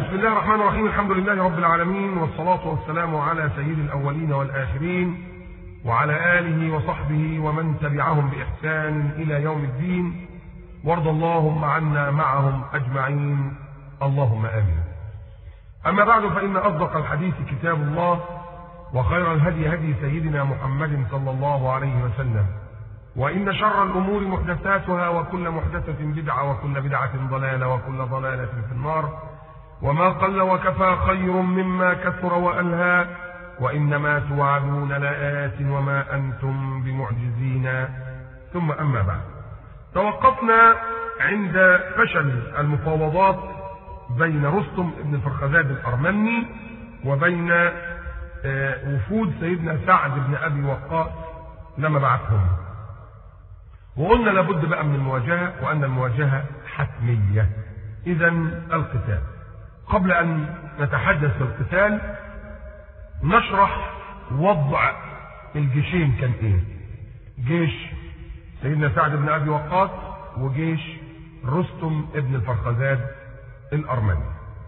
بسم الله الرحمن الرحيم الحمد لله رب العالمين والصلاة والسلام على سيد الأولين والآخرين وعلى آله وصحبه ومن تبعهم بإحسان إلى يوم الدين وارض اللهم عنا معهم أجمعين اللهم آمين أما بعد فإن أصدق الحديث كتاب الله وخير الهدي هدي سيدنا محمد صلى الله عليه وسلم وإن شر الأمور محدثاتها وكل محدثة بدعة وكل بدعة ضلالة وكل ضلالة في النار وما قل وكفى خير مما كثر وألهى وإنما توعدون لآت وما أنتم بمعجزين ثم أما بعد توقفنا عند فشل المفاوضات بين رستم بن الفرخزاد الأرمني وبين وفود سيدنا سعد بن أبي وقاص لما بعثهم وقلنا لابد بقى من المواجهة وأن المواجهة حتمية إذا القتال قبل أن نتحدث في القتال نشرح وضع الجيشين كان إيه جيش سيدنا سعد بن أبي وقاص وجيش رستم ابن الفرخزاد الأرمني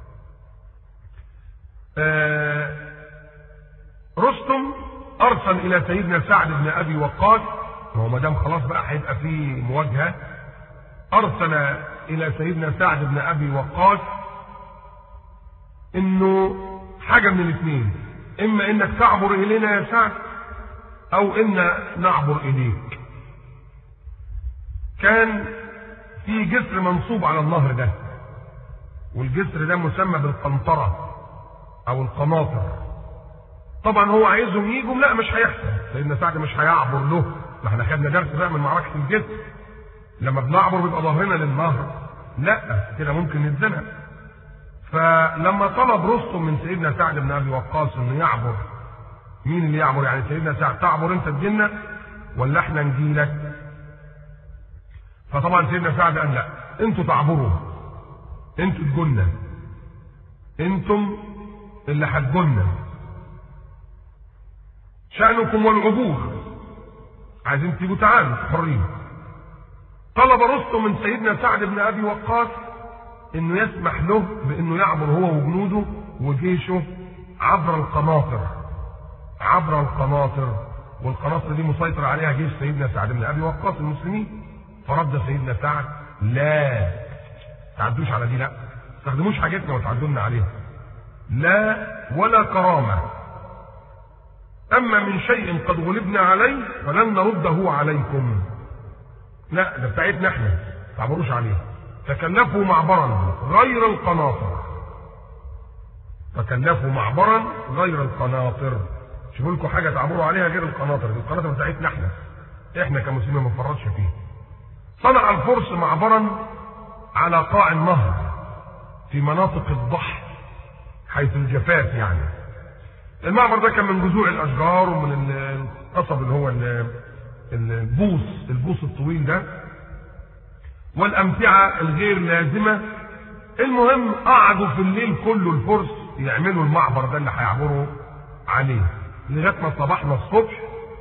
آه رستم أرسل إلى سيدنا سعد بن أبي وقاص ما هو ما دام خلاص بقى هيبقى في مواجهه ارسل الى سيدنا سعد بن ابي وقاص انه حاجه من الاثنين اما انك تعبر الينا يا سعد او ان نعبر اليك كان في جسر منصوب على النهر ده والجسر ده مسمى بالقنطره او القناطر طبعا هو عايزهم يجوا لا مش هيحصل سيدنا سعد مش هيعبر له ما احنا خدنا درس بقى من معركه الجسر لما بنعبر بيبقى ظهرنا للنهر لا كده ممكن نتزنق فلما طلب رستم من سيدنا سعد بن ابي وقاص انه يعبر مين اللي يعبر يعني سيدنا سعد تعبر انت تجينا ولا احنا نجيلك فطبعا سيدنا سعد قال لا انتوا تعبروا انتوا تجولنا انتم اللي هتجولنا شأنكم والعبور عايزين تيجوا تعالوا حرين طلب رستم من سيدنا سعد بن ابي وقاص انه يسمح له بانه يعبر هو وجنوده وجيشه عبر القناطر عبر القناطر والقناطر دي مسيطر عليها جيش سيدنا سعد بن ابي وقاص المسلمين فرد سيدنا سعد لا تعدوش على دي لا تستخدموش حاجتنا وتعدونا عليها لا ولا كرامه أما من شيء قد غلبنا عليه فلن نرده عليكم لا ده بتاعتنا احنا تعبروش عليه تكلفوا معبرا غير القناطر تكلفوا معبرا غير القناطر شوفوا لكم حاجه تعبروا عليها غير القناطر دي القناطر بتاعتنا احنا احنا كمسلمين ما نفرطش فيها صنع الفرس معبرا على قاع النهر في مناطق الضح حيث الجفاف يعني المعبر ده كان من جذوع الاشجار ومن القصب اللي هو البوص البوص الطويل ده والامتعه الغير لازمه المهم قعدوا في الليل كله الفرس يعملوا المعبر ده اللي هيعبروا عليه لغايه ما صباحنا الصبح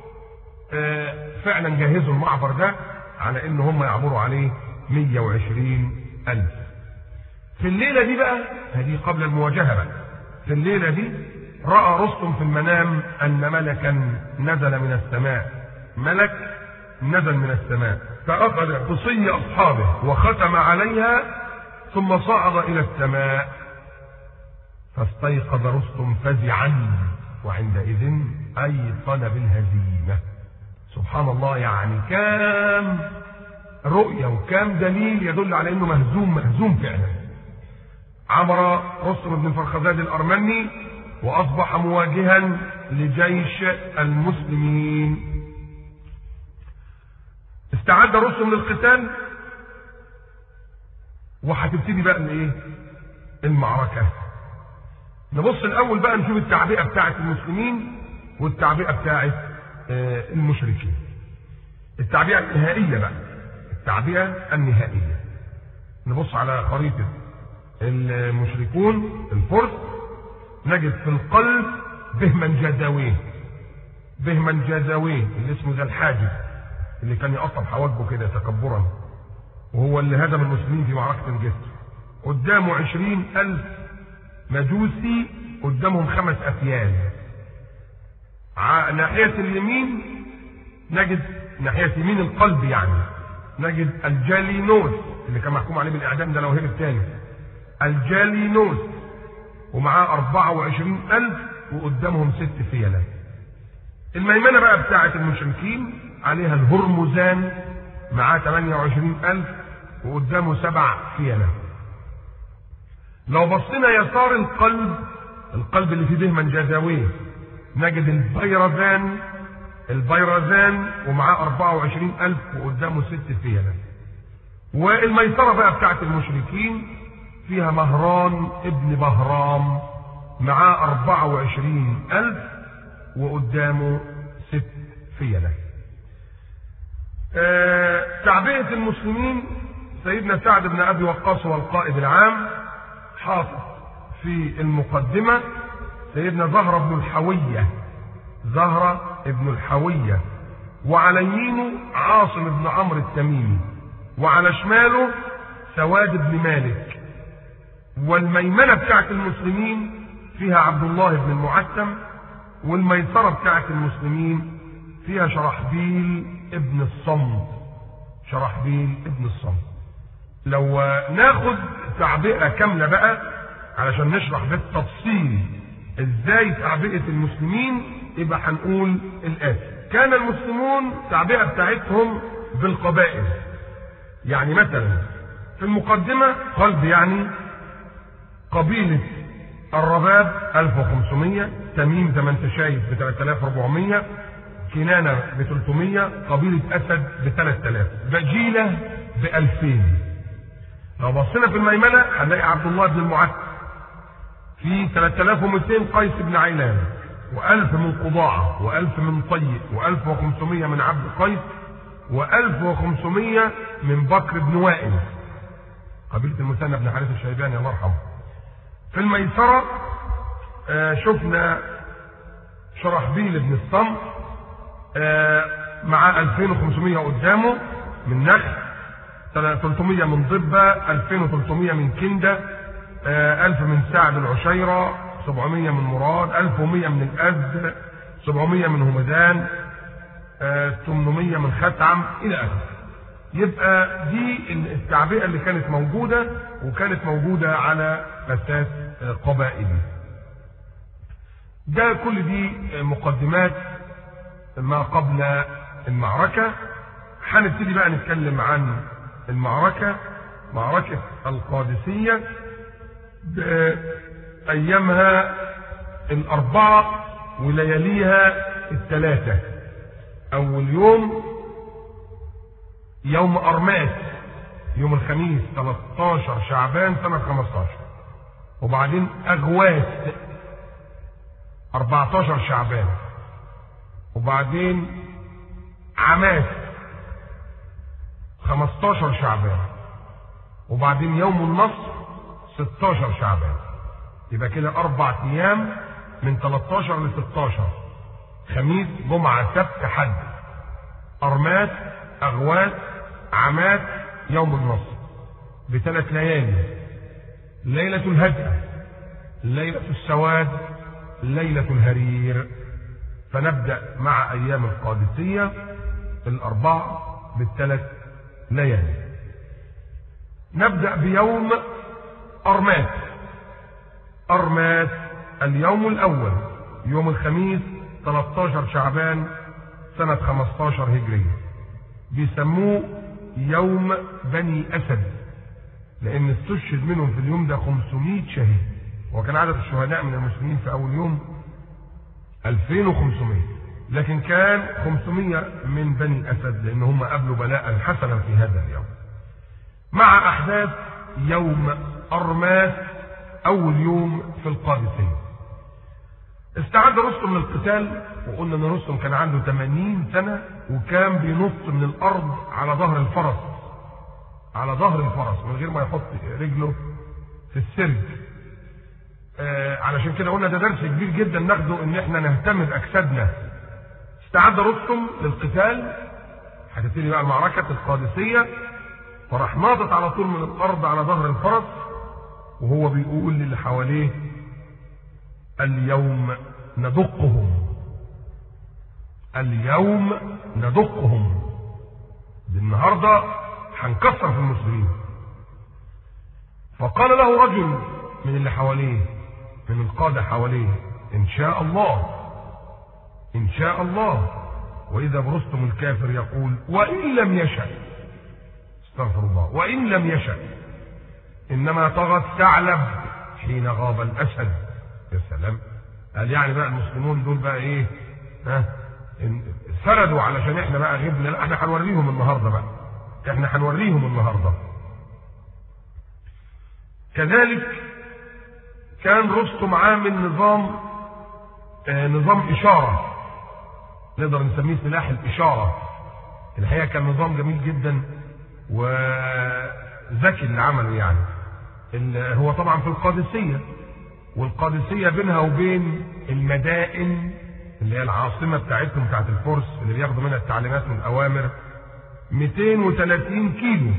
فعلا جهزوا المعبر ده على ان هم يعبروا عليه 120 الف في الليله دي بقى هذه قبل المواجهه بقى في الليله دي راى رستم في المنام ان ملكا نزل من السماء ملك نزل من السماء فاخذ قصي اصحابه وختم عليها ثم صعد الى السماء فاستيقظ رستم فزعا وعندئذ ايقن بالهزيمه سبحان الله يعني كام رؤيه وكام دليل يدل على انه مهزوم مهزوم فعلا عبر رستم بن الفرخزاد الارمني واصبح مواجها لجيش المسلمين استعد رستم للقتال وهتبتدي بقى الايه المعركه نبص الاول بقى نشوف التعبئه بتاعه المسلمين والتعبئه بتاعه المشركين التعبئه النهائيه بقى التعبئه النهائيه نبص على خريطه المشركون الفرس نجد في القلب بهما جزاويه بهما جزاويه اللي اسمه ذا الحاجب اللي كان يقطب حواجبه كده تكبرا وهو اللي هدم المسلمين في معركة الجسر قدامه عشرين ألف مجوسي قدامهم خمس افيال ناحية اليمين نجد ناحية يمين القلب يعني نجد الجالينوس اللي كان محكوم عليه بالإعدام ده لو هرب تاني الجالينوس ومعاه 24000 وقدامهم ست فيلة الميمنة بقى بتاعة المشركين عليها الهرمزان معاه 28000 وقدامه سبع فيلة لو بصينا يسار القلب القلب اللي فيه دهما جزاويه نجد البيرزان البيرزان ومعاه 24000 وقدامه ست فيلة والميسرة بقى بتاعت المشركين فيها مهران ابن بهرام معاه 24000 وقدامه ست فيلة آه تعبئة المسلمين سيدنا سعد بن ابي وقاص هو القائد العام حاطط في المقدمة سيدنا زهرة بن الحوية زهرة بن الحوية وعلى يمينه عاصم بن عمرو التميمي وعلى شماله سواد بن مالك والميمنة بتاعت المسلمين فيها عبد الله بن المعتم والميسرة بتاعت المسلمين فيها شرحبيل ابن الصمت شرحبيل ابن الصمت لو ناخد تعبئة كاملة بقى علشان نشرح بالتفصيل ازاي تعبئة المسلمين يبقى هنقول الآتي كان المسلمون تعبئة بتاعتهم بالقبائل يعني مثلا في المقدمة قلب يعني قبيلة الرباب 1500 تميم زي ما انت شايف ب 3400 كنانة ب 300 قبيلة أسد ب 3000 بجيلة ب 2000 لو بصينا في الميمنة هنلاقي عبد الله بن المعتق في 3200 قيس بن عيلان و1000 من قضاعة و1000 من طيب و1500 من عبد قيس و1500 من بكر بن وائل قبيلة المثنى بن حارث الشيباني الله يرحمه في الميسرة آه شفنا شرحبيل بن الصمت آه مع 2500 قدامه من نخل 300 من ضبة 2300 من كندة آه 1000 من سعد العشيرة 700 من مراد 1100 من الأزد 700 من همدان آه 800 من ختعم إلى آخره يبقى دي التعبئة اللي كانت موجودة وكانت موجودة على أساس قبائلي ده كل دي مقدمات ما قبل المعركة هنبتدي بقى نتكلم عن المعركة معركة القادسية بأيامها الأربعة ولياليها الثلاثة أول يوم يوم أرماس يوم الخميس 13 شعبان سنة 15 وبعدين أغواس 14 شعبان وبعدين عماس 15 شعبان وبعدين يوم النصر 16 شعبان يبقى كده أربع أيام من 13 ل 16 خميس جمعة سبت حد أرماس أغواس عماد يوم النصر بثلاث ليالي ليلة الهدأ ليلة السواد ليلة الهرير فنبدأ مع أيام القادسية الأربعة بالثلاث ليالي نبدأ بيوم أرماس أرماس اليوم الأول يوم الخميس 13 شعبان سنة 15 هجرية بيسموه يوم بني أسد لأن استشهد منهم في اليوم ده 500 شهيد وكان عدد الشهداء من المسلمين في أول يوم 2500 لكن كان 500 من بني أسد لأن هم قابلوا بلاء حسنا في هذا اليوم مع أحداث يوم أرماس أول يوم في القادسية استعد رستم للقتال وقلنا ان رستم كان عنده 80 سنة وكان بينط من الارض على ظهر الفرس على ظهر الفرس من غير ما يحط رجله في السرج آه علشان كده قلنا ده درس كبير جدا ناخده ان احنا نهتم باجسادنا استعد رستم للقتال هتبتدي بقى المعركة القادسية فراح ناطط على طول من الارض على ظهر الفرس وهو بيقول للي حواليه اليوم ندقهم اليوم ندقهم النهارده هنكسر في المسلمين فقال له رجل من اللي حواليه من القادة حواليه إن شاء الله إن شاء الله وإذا برستم الكافر يقول وإن لم يشأ استغفر الله وإن لم يشأ إنما طغى الثعلب حين غاب الأسد يا سلام قال يعني بقى المسلمون دول بقى إيه ها سردوا علشان احنا بقى غبنا لا احنا هنوريهم النهارده بقى احنا هنوريهم النهارده كذلك كان رستم عامل نظام آه نظام إشارة نقدر نسميه سلاح الإشارة الحقيقة كان نظام جميل جدا وذكي اللي عمله يعني هو طبعا في القادسية والقادسية بينها وبين المدائن اللي هي العاصمة بتاعتهم بتاعت الفرس اللي بياخدوا منها التعليمات والأوامر 230 كيلو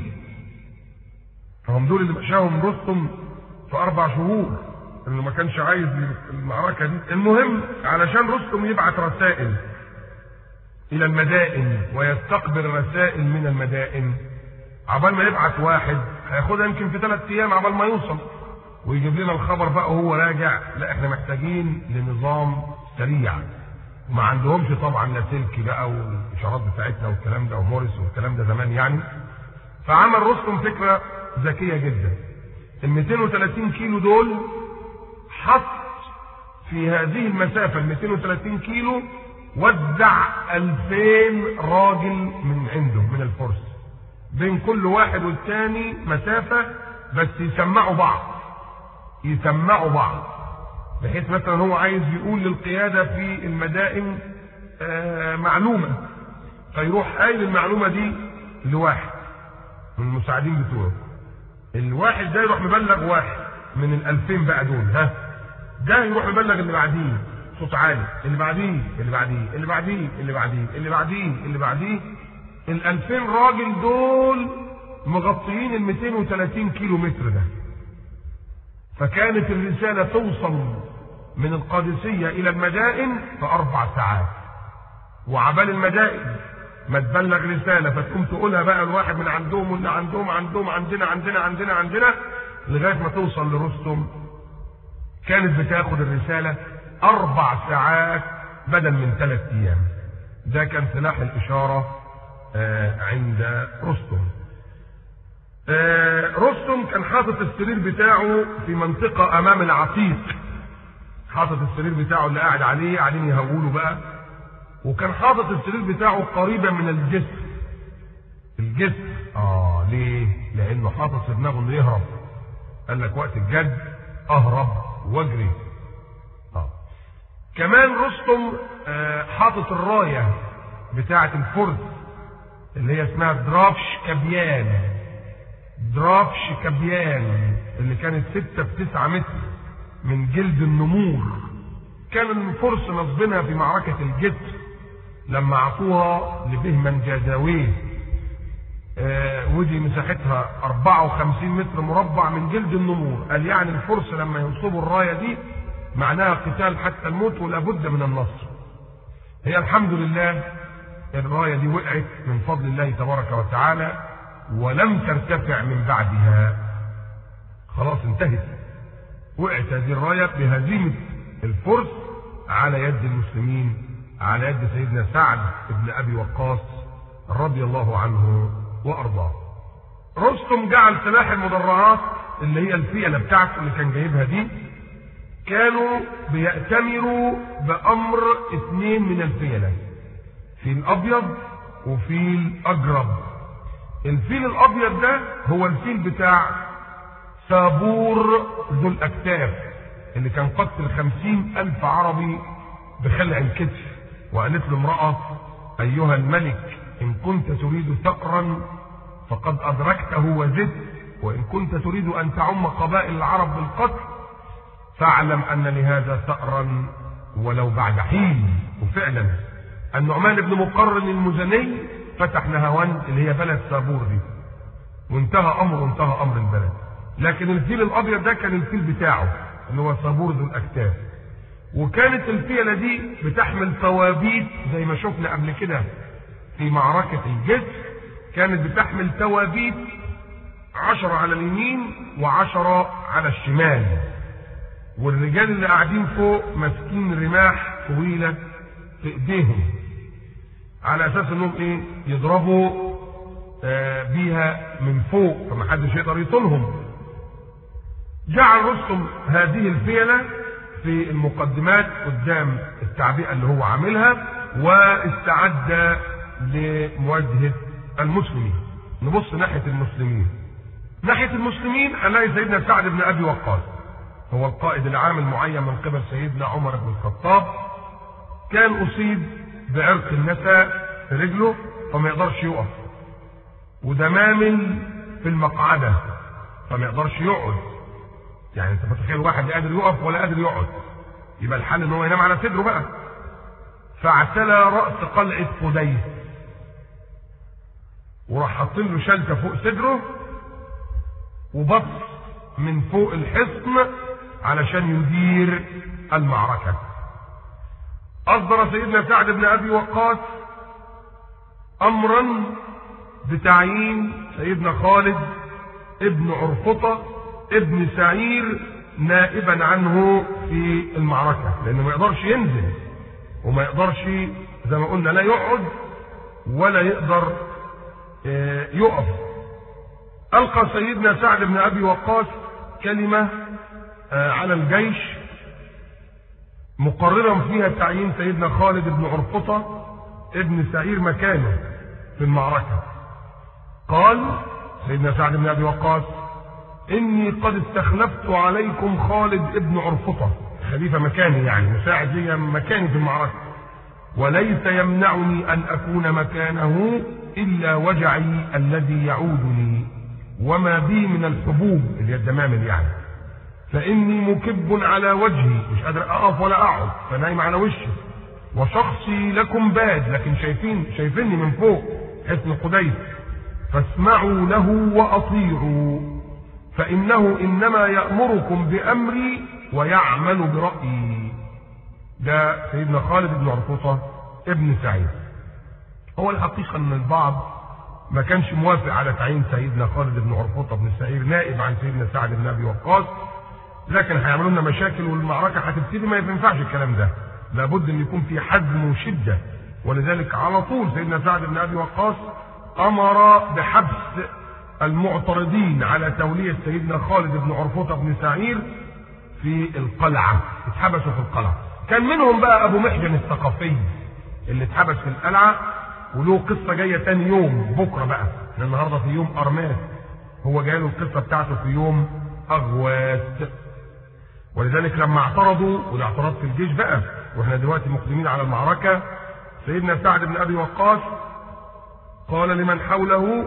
فهم دول اللي مشاهم رستم في أربع شهور انه ما كانش عايز المعركة دي المهم علشان رستم يبعت رسائل الى المدائن ويستقبل رسائل من المدائن عبال ما يبعت واحد هياخدها يمكن في ثلاث ايام عبال ما يوصل ويجيب لنا الخبر بقى وهو راجع لا احنا محتاجين لنظام سريع وما عندهمش طبعا لاسلكي بقى والاشارات بتاعتنا والكلام ده وموريس والكلام ده زمان يعني فعمل رستم فكره ذكيه جدا ال 230 كيلو دول حط في هذه المسافة ال 230 كيلو وزع 2000 راجل من عنده من الفرس بين كل واحد والتاني مسافة بس يسمعوا بعض يسمعوا بعض بحيث مثلا هو عايز يقول للقيادة في المدائن آه معلومة فيروح قايل المعلومة دي لواحد من المساعدين بتوعه الواحد ده يروح مبلغ واحد من الألفين بقى دول ها ده يروح يبلغ اللي بعديه صوت عالي اللي بعديه اللي بعديه اللي بعديه اللي بعديه اللي بعديه اللي بعديه ال 2000 راجل دول مغطيين ال 230 كيلو متر ده فكانت الرسالة توصل من القادسية إلى المدائن في أربع ساعات وعبال المدائن ما تبلغ رسالة فتقوم تقولها بقى الواحد من عندهم واللي عندهم عندهم عندنا عندنا عندنا عندنا لغاية ما توصل لرستم كانت بتاخد الرسالة أربع ساعات بدل من ثلاث أيام ده كان سلاح الإشارة عند رستم رستم كان حاطط السرير بتاعه في منطقة أمام العتيق حاطط السرير بتاعه اللي قاعد عليه قاعدين يهولوا بقى وكان حاطط السرير بتاعه قريبا من الجسر الجسر اه ليه لانه حاطط في دماغه انه يهرب قال لك وقت الجد اهرب واجري اه كمان رستم آه حاطط الرايه بتاعه الفرس اللي هي اسمها درافش كبيان درافش كبيان اللي كانت ستة في تسعة متر من جلد النمور كان الفرس نصبينها في معركة الجسر لما عطوها لبهمن جازاويه آه ودي مساحتها 54 متر مربع من جلد النمور قال يعني الفرس لما ينصبوا الراية دي معناها قتال حتى الموت ولابد من النصر هي الحمد لله الراية دي وقعت من فضل الله تبارك وتعالى ولم ترتفع من بعدها خلاص انتهت وقعت هذه الراية بهزيمة الفرس على يد المسلمين على يد سيدنا سعد بن ابي وقاص رضي الله عنه وارضاه. رستم جعل سلاح المدرعات اللي هي الفيله بتاعته اللي كان جايبها دي كانوا بيأتمروا بأمر اثنين من الفيلة فيل الأبيض وفيل أجرب الفيل الأبيض ده هو الفيل بتاع سابور ذو الأكتاف اللي كان قتل خمسين ألف عربي بخلع الكتف وقالت له امرأة أيها الملك إن كنت تريد ثأرا فقد أدركته وزدت وإن كنت تريد أن تعم قبائل العرب بالقتل فاعلم أن لهذا ثأرا ولو بعد حين وفعلا النعمان بن مقرن المزني فتح نهاوند اللي هي بلد سابور دي وانتهى أمره انتهى أمر البلد لكن الفيل الأبيض ده كان الفيل بتاعه اللي هو سابور ذو الأكتاف وكانت الفيلة دي بتحمل توابيت زي ما شفنا قبل كده في معركة الجسر كانت بتحمل توابيت عشرة على اليمين وعشرة على الشمال والرجال اللي قاعدين فوق ماسكين رماح طويلة في ايديهم على اساس انهم ايه يضربوا آه بيها من فوق فمحدش يقدر يطولهم جعل رستم هذه الفيلة في المقدمات قدام التعبئة اللي هو عاملها واستعد لمواجهة المسلمين نبص ناحية المسلمين ناحية المسلمين هنلاقي سيدنا سعد بن أبي وقاص هو القائد العام المعين من قبل سيدنا عمر بن الخطاب كان أصيب بعرق النسا في رجله فما يقدرش يقف ودمامل في المقعدة فما يقدرش يقعد يعني انت متخيل واحد لا قادر يقف ولا قادر يقعد يبقى الحل ان هو ينام على صدره بقى فاعتلى راس قلعه قديس وراح حاطين له شلته فوق صدره وبص من فوق الحصن علشان يدير المعركه اصدر سيدنا سعد بن ابي وقاص امرا بتعيين سيدنا خالد ابن عرفطه ابن سعير نائبا عنه في المعركة لأنه ما يقدرش ينزل وما يقدرش زي ما قلنا لا يقعد ولا يقدر يقف ألقى سيدنا سعد بن أبي وقاص كلمة على الجيش مقررا فيها تعيين سيدنا خالد بن عرفطة ابن سعير مكانه في المعركة قال سيدنا سعد بن أبي وقاص إني قد استخلفت عليكم خالد ابن عرفطة خليفة مكاني يعني مساعد لي مكاني في المعركة وليس يمنعني أن أكون مكانه إلا وجعي الذي يعودني وما بي من الحبوب اللي هي الدمامل يعني فإني مكب على وجهي مش قادر أقف ولا أقعد فنايم على وشي وشخصي لكم باد لكن شايفين شايفيني من فوق حسن قديس فاسمعوا له وأطيعوا فإنه إنما يأمركم بأمري ويعمل برأيي ده سيدنا خالد بن عرفوطة ابن سعيد هو الحقيقة أن البعض ما كانش موافق على تعيين سيدنا خالد بن عرفوطة بن سعير نائب عن سيدنا سعد بن أبي وقاص لكن هيعملوا لنا مشاكل والمعركة هتبتدي ما ينفعش الكلام ده لابد أن يكون في حزم وشدة ولذلك على طول سيدنا سعد بن أبي وقاص أمر بحبس المعترضين على تولية سيدنا خالد بن عرفوطة بن سعير في القلعة اتحبسوا في القلعة كان منهم بقى أبو محجن الثقفي اللي اتحبس في القلعة وله قصة جاية تاني يوم بكرة بقى احنا النهاردة في يوم أرماس هو جاله القصة بتاعته في يوم أغواس ولذلك لما اعترضوا والاعتراض في الجيش بقى واحنا دلوقتي مقدمين على المعركة سيدنا سعد بن أبي وقاص قال لمن حوله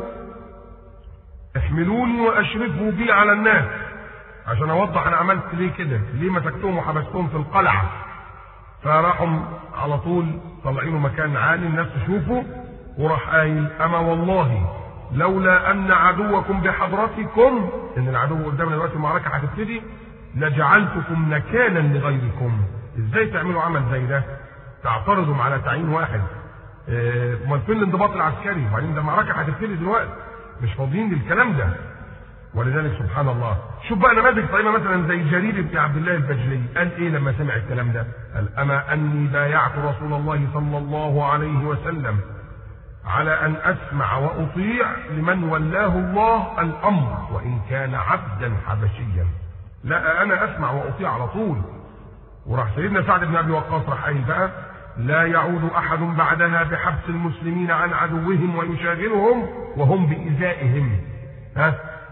احملوني واشرفوا بي على الناس عشان اوضح انا عملت ليه كده ليه مسكتهم وحبستهم في القلعه فراحوا على طول طالعينه مكان عالي الناس تشوفه وراح قايل اما والله لولا ان عدوكم بحضرتكم ان العدو قدامنا دلوقتي المعركه هتبتدي لجعلتكم نكالا لغيركم ازاي تعملوا عمل زي ده تعترضوا على تعيين واحد امال فين الانضباط العسكري وبعدين ده المعركه هتبتدي دلوقتي مش فاضيين للكلام ده ولذلك سبحان الله شوف بقى نماذج طيبه مثلا زي جرير بن عبد الله البجلي قال ايه لما سمع الكلام ده قال اما اني بايعت رسول الله صلى الله عليه وسلم على ان اسمع واطيع لمن ولاه الله الامر وان كان عبدا حبشيا لا انا اسمع واطيع على طول وراح سيدنا سعد بن ابي وقاص راح قايل بقى لا يعود احد بعدها بحبس المسلمين عن عدوهم ويشاغلهم وهم بإزائهم ها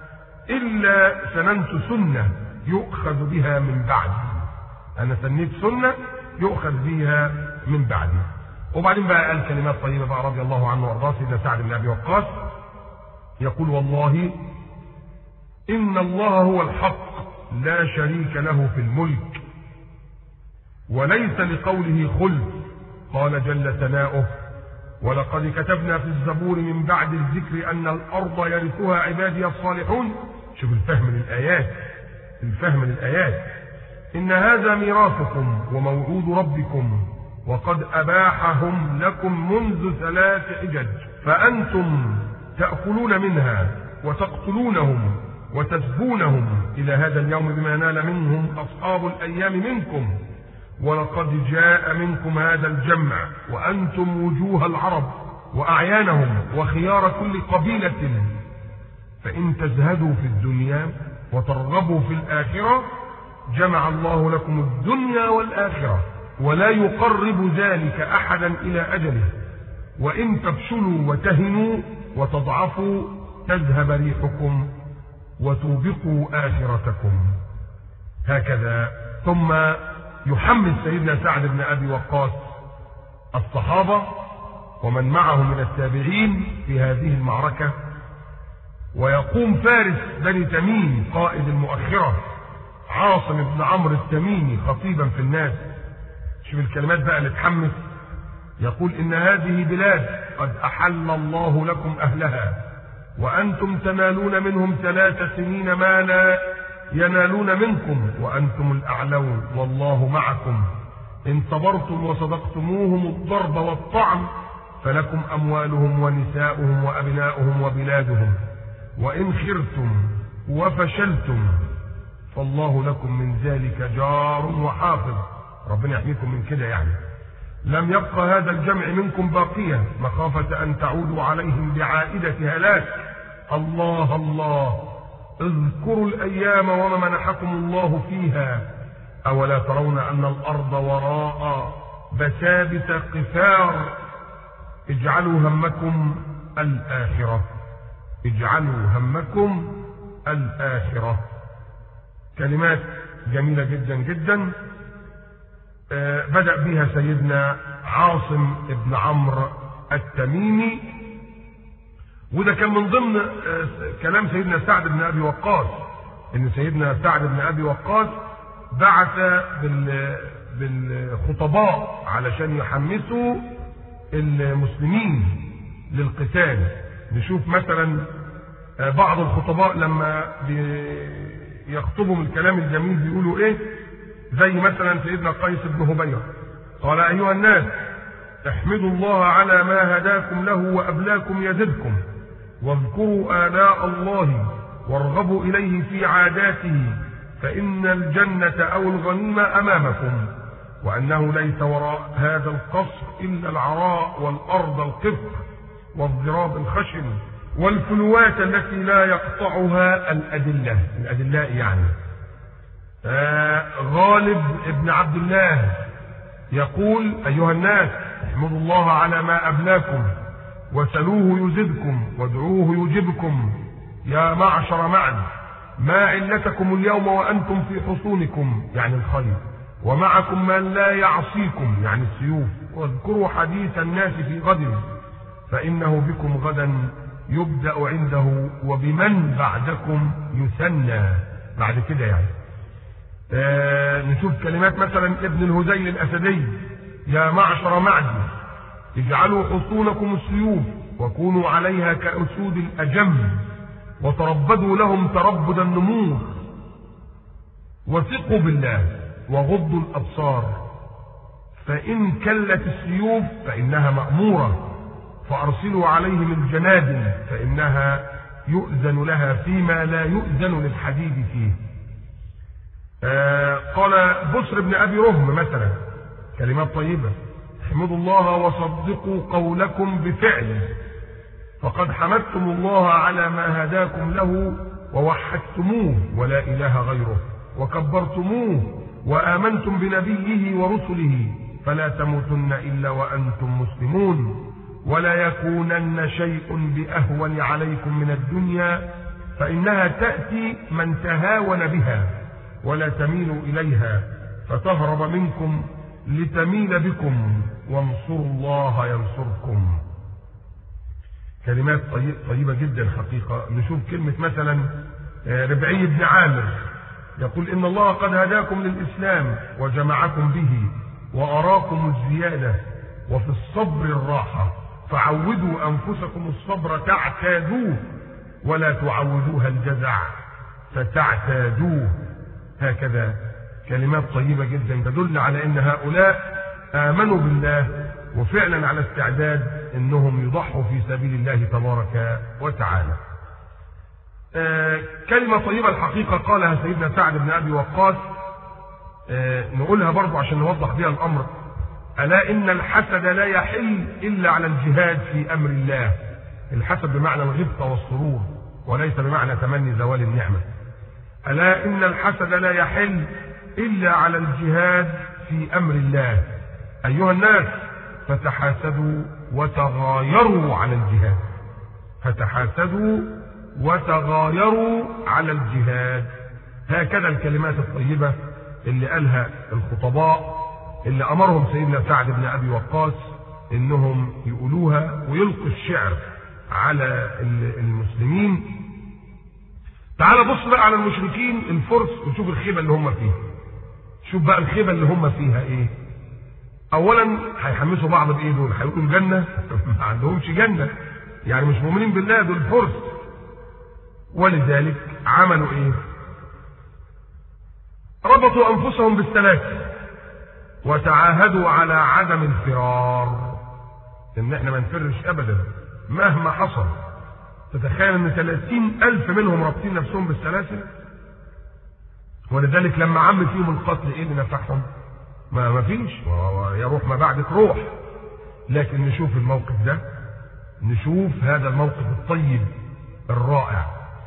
إلا سننت سنة يؤخذ بها من بعدي أنا سنيت سنة يؤخذ بها من بعدي وبعدين بقى قال كلمات طيبة بقى رضي الله عنه وارضاه سيدنا سعد بن أبي وقاص يقول والله إن الله هو الحق لا شريك له في الملك وليس لقوله خلف قال جل ثناؤه ولقد كتبنا في الزبور من بعد الذكر أن الأرض يرثها عبادي الصالحون شوف الفهم للآيات الفهم للآيات إن هذا ميراثكم وموعود ربكم وقد أباحهم لكم منذ ثلاث حجج فأنتم تأكلون منها وتقتلونهم وتسبونهم إلى هذا اليوم بما نال منهم أصحاب الأيام منكم ولقد جاء منكم هذا الجمع وأنتم وجوه العرب وأعيانهم وخيار كل قبيلة فإن تزهدوا في الدنيا وترغبوا في الآخرة جمع الله لكم الدنيا والآخرة ولا يقرب ذلك أحدا إلى أجله وإن تفشلوا وتهنوا وتضعفوا تذهب ريحكم وتوبقوا آخرتكم هكذا ثم يحمل سيدنا سعد بن أبي وقاص الصحابة ومن معه من التابعين في هذه المعركة ويقوم فارس بني تميم قائد المؤخرة عاصم بن عمرو التميمي خطيبا في الناس شوف الكلمات بقى اللي تحمس يقول إن هذه بلاد قد أحل الله لكم أهلها وأنتم تنالون منهم ثلاث سنين ما لا ينالون منكم وأنتم الأعلون والله معكم إن صبرتم وصدقتموهم الضرب والطعن فلكم أموالهم ونساؤهم وأبناؤهم وبلادهم وإن خرتم وفشلتم فالله لكم من ذلك جار وحافظ ربنا يحميكم من كده يعني لم يبق هذا الجمع منكم باقية مخافة أن تعودوا عليهم بعائدة هلاك الله الله اذكروا الأيام وما منحكم الله فيها أولا ترون أن الأرض وراء بسابس قفار اجعلوا همكم الآخرة اجعلوا همكم الآخرة كلمات جميلة جدا جدا بدأ بها سيدنا عاصم بن عمرو التميمي وده كان من ضمن كلام سيدنا سعد بن ابي وقاص ان سيدنا سعد بن ابي وقاص بعث بالخطباء علشان يحمسوا المسلمين للقتال نشوف مثلا بعض الخطباء لما يخطبوا من الكلام الجميل بيقولوا ايه زي مثلا سيدنا قيس بن هبيرة قال أيها الناس احمدوا الله على ما هداكم له وأبلاكم يزدكم واذكروا آلاء الله وارغبوا إليه في عاداته فإن الجنة أو الغنيمة أمامكم وأنه ليس وراء هذا القصر إلا العراء والأرض القفر والضراب الخشن والفلوات التي لا يقطعها الأدلة الأدلاء يعني آه غالب ابن عبد الله يقول أيها الناس احمدوا الله على ما أبلاكم وسلوه يزدكم وادعوه يجبكم يا معشر معا ما علتكم اليوم وأنتم في حصونكم يعني الخير ومعكم من لا يعصيكم يعني السيوف واذكروا حديث الناس في غد فإنه بكم غدا يبدأ عنده وبمن بعدكم يثنى بعد كده يعني آه نشوف كلمات مثلا ابن الهذيل الأسدي يا معشر معدي اجعلوا حصونكم السيوف وكونوا عليها كأسود الأجم وتربدوا لهم تربد النمور وثقوا بالله وغضوا الأبصار فإن كلت السيوف فإنها مأمورة فأرسلوا عليهم الجنادل فإنها يؤذن لها فيما لا يؤذن للحديد فيه آه قال بسر بن أبي رهم مثلا كلمات طيبة احمدوا الله وصدقوا قولكم بفعل فقد حمدتم الله على ما هداكم له ووحدتموه ولا إله غيره وكبرتموه وآمنتم بنبيه ورسله فلا تموتن إلا وأنتم مسلمون ولا يكونن شيء بأهون عليكم من الدنيا فإنها تأتي من تهاون بها ولا تميل إليها فتهرب منكم لتميل بكم وانصروا الله ينصركم كلمات طيبة جدا حقيقة نشوف كلمة مثلا ربعي بن عامر يقول إن الله قد هداكم للإسلام وجمعكم به وأراكم الزيادة وفي الصبر الراحة فعودوا أنفسكم الصبر تعتادوه ولا تعودوها الجزع فتعتادوه هكذا كلمات طيبة جدا تدل على ان هؤلاء امنوا بالله وفعلا على استعداد انهم يضحوا في سبيل الله تبارك وتعالى آه كلمة طيبة الحقيقة قالها سيدنا سعد بن ابي وقاص آه نقولها برضو عشان نوضح بها الامر الا ان الحسد لا يحل الا على الجهاد في امر الله الحسد بمعنى الغبطة والسرور وليس بمعنى تمني زوال النعمة ألا إن الحسد لا يحل إلا على الجهاد في أمر الله أيها الناس فتحاسدوا وتغايروا على الجهاد فتحاسدوا وتغايروا على الجهاد هكذا الكلمات الطيبة اللي قالها الخطباء اللي أمرهم سيدنا سعد بن أبي وقاص إنهم يقولوها ويلقوا الشعر على المسلمين تعال بص بقى على المشركين الفرس وشوف الخيبة اللي هم فيها شوف بقى الخيبة اللي هم فيها ايه اولا هيحمسوا بعض بايه دول هيقولوا الجنة ما عندهمش جنة يعني مش مؤمنين بالله دول فرس ولذلك عملوا ايه ربطوا انفسهم بالسلاسل وتعاهدوا على عدم الفرار ان احنا ما نفرش ابدا مهما حصل تتخيل ان 30 ألف منهم رابطين نفسهم بالسلاسل ولذلك لما عم فيهم القتل ايه اللي نفعهم ما ما فيش يروح ما بعدك روح لكن نشوف الموقف ده نشوف هذا الموقف الطيب الرائع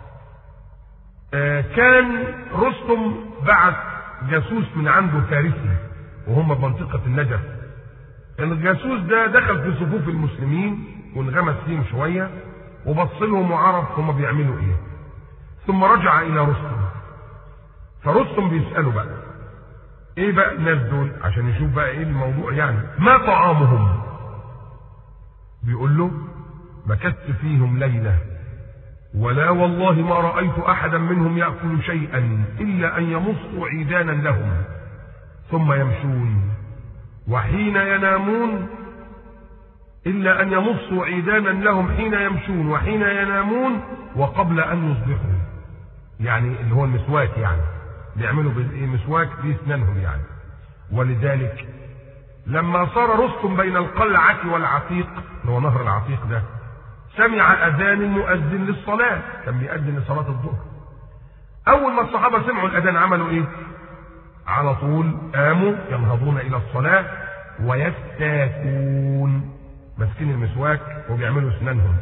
آه كان رستم بعث جاسوس من عنده فارسي وهم بمنطقة النجف كان الجاسوس ده دخل في صفوف المسلمين وانغمس فيهم شوية وبص لهم وعرف هم بيعملوا ايه ثم رجع الى رستم فرستم بيسأله بقى ايه بقى الناس دول عشان يشوف بقى ايه الموضوع يعني ما طعامهم بيقول له مكثت فيهم ليلة ولا والله ما رأيت أحدا منهم يأكل شيئا إلا أن يمصوا عيدانا لهم ثم يمشون وحين ينامون إلا أن يمصوا عيدانا لهم حين يمشون وحين ينامون وقبل أن يصبحوا يعني اللي هو المسواك يعني بيعملوا مسواك في اسنانهم يعني ولذلك لما صار رستم بين القلعة والعتيق اللي هو نهر العتيق ده سمع أذان المؤذن للصلاة كان بيأذن لصلاة الظهر أول ما الصحابة سمعوا الأذان عملوا إيه؟ على طول قاموا ينهضون إلى الصلاة ويستاكون ماسكين المسواك وبيعملوا اسنانهم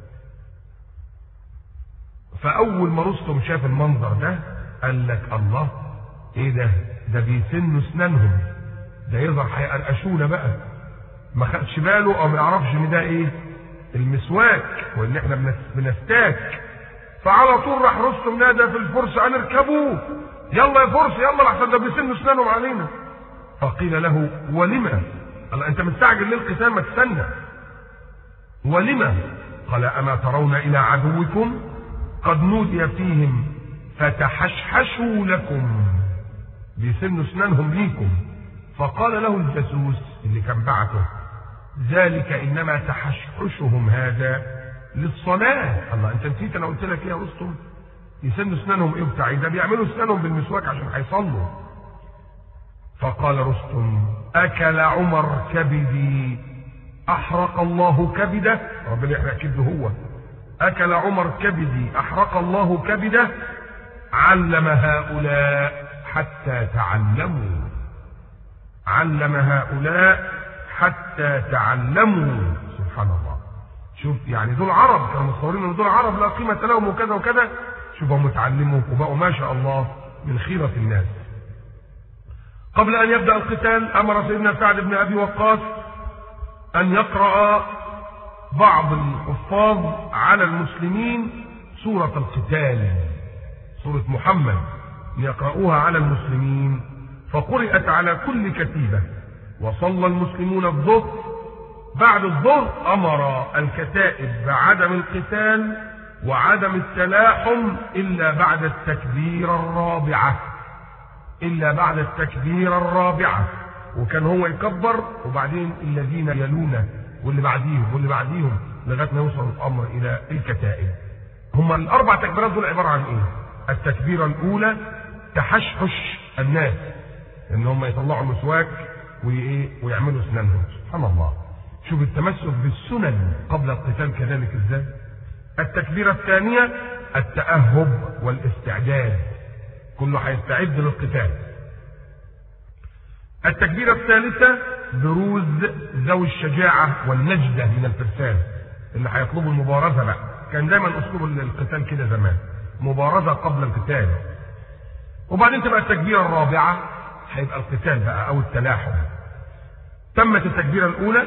فاول ما رستم شاف المنظر ده قال لك الله ايه ده ده بيسنوا اسنانهم ده يظهر هيقرقشونا بقى ما خدش باله او ما يعرفش ان ده ايه المسواك وان احنا بنستاك فعلى طول راح رستم نادى في الفرس ان اركبوه يلا يا فرس يلا لحسن ده بيسنوا اسنانهم علينا فقيل له ولما قال انت مستعجل للقتال ما تستنى ولما قال اما ترون الى عدوكم قد نودي فيهم فتحشحشوا لكم بيسنوا اسنانهم ليكم فقال له الجاسوس اللي كان بعته ذلك انما تحشحشهم هذا للصلاه الله انت نسيت انا قلت لك ايه يا رستم يسنوا اسنانهم ايه بتاع ده بيعملوا اسنانهم بالمسواك عشان هيصلوا فقال رستم اكل عمر كبدي احرق الله كبده ربنا يحرق كبده هو اكل عمر كبدي احرق الله كبده علم هؤلاء حتى تعلموا علم هؤلاء حتى تعلموا سبحان الله شوف يعني دول عرب كانوا متصورين ان دول عرب لا قيمه لهم وكذا وكذا شوف هم اتعلموا وبقوا ما شاء الله من خيره الناس قبل ان يبدا القتال امر سيدنا سعد بن ابي وقاص ان يقرا بعض الحفاظ على المسلمين سوره القتال سوره محمد يقرؤوها على المسلمين فقرأت على كل كتيبة وصلى المسلمون الظهر بعد الظهر أمر الكتائب بعدم القتال وعدم التلاحم إلا بعد التكبير الرابعة إلا بعد التكبير الرابعة وكان هو يكبر وبعدين الذين يلونه واللي بعديهم واللي بعديهم لغايه ما يوصل الامر الى الكتائب. هم الاربع تكبيرات دول عباره عن ايه؟ التكبيره الاولى تحشحش الناس ان هم يطلعوا مسواك وايه ويعملوا اسنانهم سبحان الله شوف التمسك بالسنن قبل القتال كذلك ازاي التكبيرة الثانية التأهب والاستعداد كله هيستعد للقتال التكبيرة الثالثة بروز ذوي الشجاعة والنجدة من الفرسان اللي هيطلبوا المبارزة بقى كان دايما اسلوب القتال كده زمان مبارزة قبل القتال وبعدين تبقى التكبيرة الرابعة هيبقى القتال بقى او التلاحم تمت التكبيرة الاولى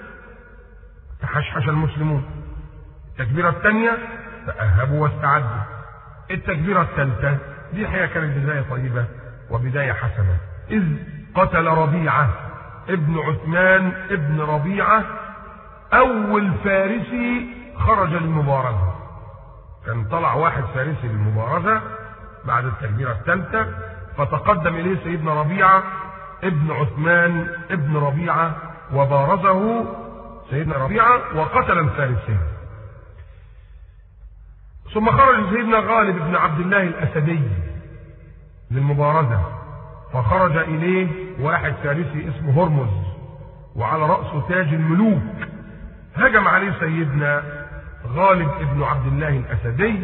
تحشحش المسلمون التكبيرة الثانية تأهبوا واستعدوا التكبيرة الثالثة دي حقيقة كانت بداية طيبة وبداية حسنة إذ قتل ربيعة ابن عثمان ابن ربيعة أول فارسي خرج للمبارزة كان طلع واحد فارسي للمبارزة بعد التكبيرة الثالثة فتقدم إليه سيدنا ربيعة ابن عثمان ابن ربيعة وبارزه سيدنا ربيعة وقتل الفارسي ثم خرج سيدنا غالب بن عبد الله الأسدي للمبارزة فخرج إليه واحد فارسي اسمه هرمز وعلى رأسه تاج الملوك هجم عليه سيدنا غالب بن عبد الله الأسدي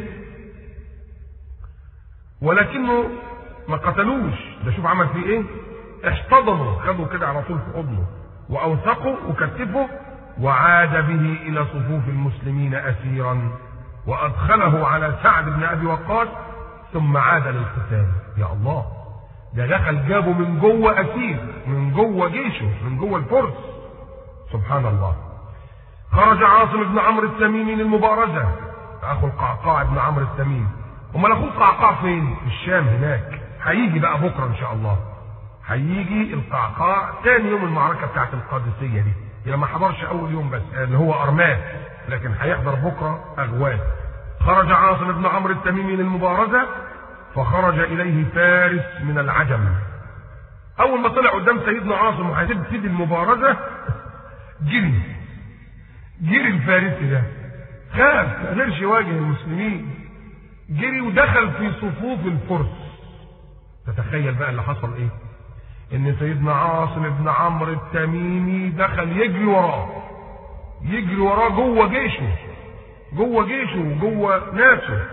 ولكنه ما قتلوش ده شوف عمل فيه ايه احتضنوا خدوا كده على طول في حضنه واوثقوا وكتفوا وعاد به الى صفوف المسلمين اسيرا وادخله على سعد بن ابي وقاص ثم عاد للقتال يا الله ده دخل جابه من جوه اسير من جوه جيشه من جوه الفرس سبحان الله خرج عاصم بن عمرو التميمي للمبارزه اخو القعقاع بن عمرو التميمي امال اخوه القعقاع فين في الشام هناك هيجي بقى بكره ان شاء الله هيجي القعقاع تاني يوم المعركه بتاعت القادسيه دي يعني ما حضرش اول يوم بس اللي هو ارماه لكن هيحضر بكره اغواه خرج عاصم بن عمرو التميمي للمبارزه فخرج اليه فارس من العجم اول ما طلع قدام سيدنا عاصم وهتبتدي المبارزه جري جري الفارسي ده خاف ما قدرش يواجه المسلمين جري ودخل في صفوف الفرس تتخيل بقى اللي حصل ايه ان سيدنا عاصم بن عمرو التميمي دخل يجري وراه يجري وراه جوه جيشه جوه جيشه وجوه ناسه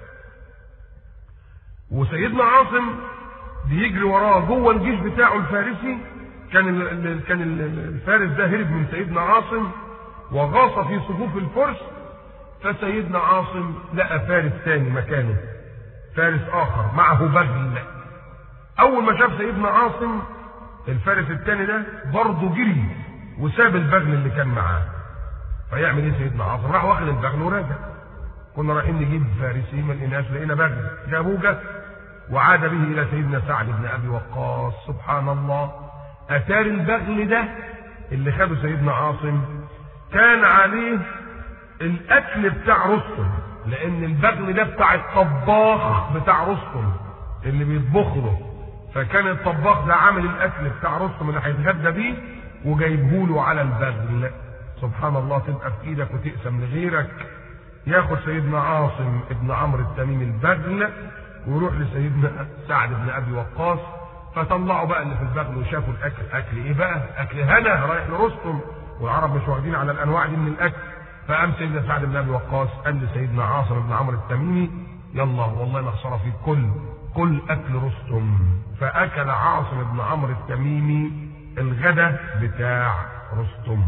وسيدنا عاصم بيجري وراه جوه الجيش بتاعه الفارسي كان ال كان الفارس ده هرب من سيدنا عاصم وغاص في صفوف الفرس فسيدنا عاصم لقى فارس ثاني مكانه فارس اخر معه بغل اول ما شاف سيدنا عاصم الفارس الثاني ده برضه جري وساب البغل اللي كان معاه فيعمل ايه سيدنا عاصم راح واخد البغل وراجع كنا رايحين نجيب فارسي ما لقيناش لقينا بغل جابوه جه وعاد به الى سيدنا سعد بن ابي وقاص سبحان الله اثار البغل ده اللي خده سيدنا عاصم كان عليه الاكل بتاع رستم لان البغل ده بتاع الطباخ بتاع رستم اللي بيطبخ له فكان الطباخ ده عامل الاكل بتاع رستم اللي هيتغدى بيه وجايبه له على البغل سبحان الله تبقى في ايدك وتقسم لغيرك ياخد سيدنا عاصم ابن عمرو التميمي البغل ويروح لسيدنا سعد بن ابي وقاص فطلعوا بقى اللي في البغل وشافوا الاكل اكل ايه بقى اكل هنا رايح لرستم والعرب مش واخدين على الانواع دي من الاكل فقام سيدنا سعد بن ابي وقاص قال لسيدنا عاصم بن عمرو التميمي يلا والله ما خساره فيك كل كل اكل رستم فاكل عاصم بن عمرو التميمي الغدا بتاع رستم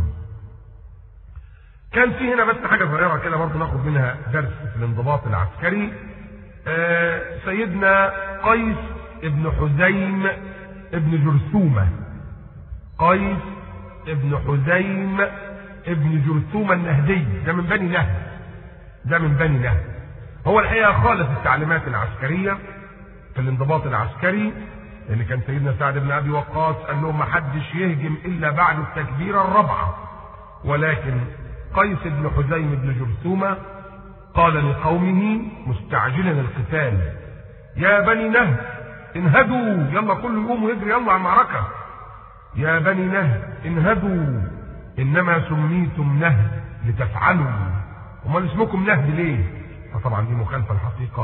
كان في هنا بس حاجه صغيره كده برضه ناخد منها درس في الانضباط العسكري آه سيدنا قيس ابن حزيم ابن جرثومه قيس ابن حزيم ابن جرثومة النهدي ده من بني نهد ده من بني نهد هو الحقيقة خالف التعليمات العسكرية في الانضباط العسكري اللي كان سيدنا سعد بن ابي وقاص قال لهم ما حدش يهجم الا بعد التكبيرة الرابعة ولكن قيس بن حزيم بن جرثومة قال لقومه مستعجلا القتال يا بني نهد انهدوا يلا كل يقوم ويجري يلا على المعركة يا بني نهد انهدوا انما سميتم نهد لتفعلوا امال اسمكم نهد ليه فطبعا دي مخالفه الحقيقه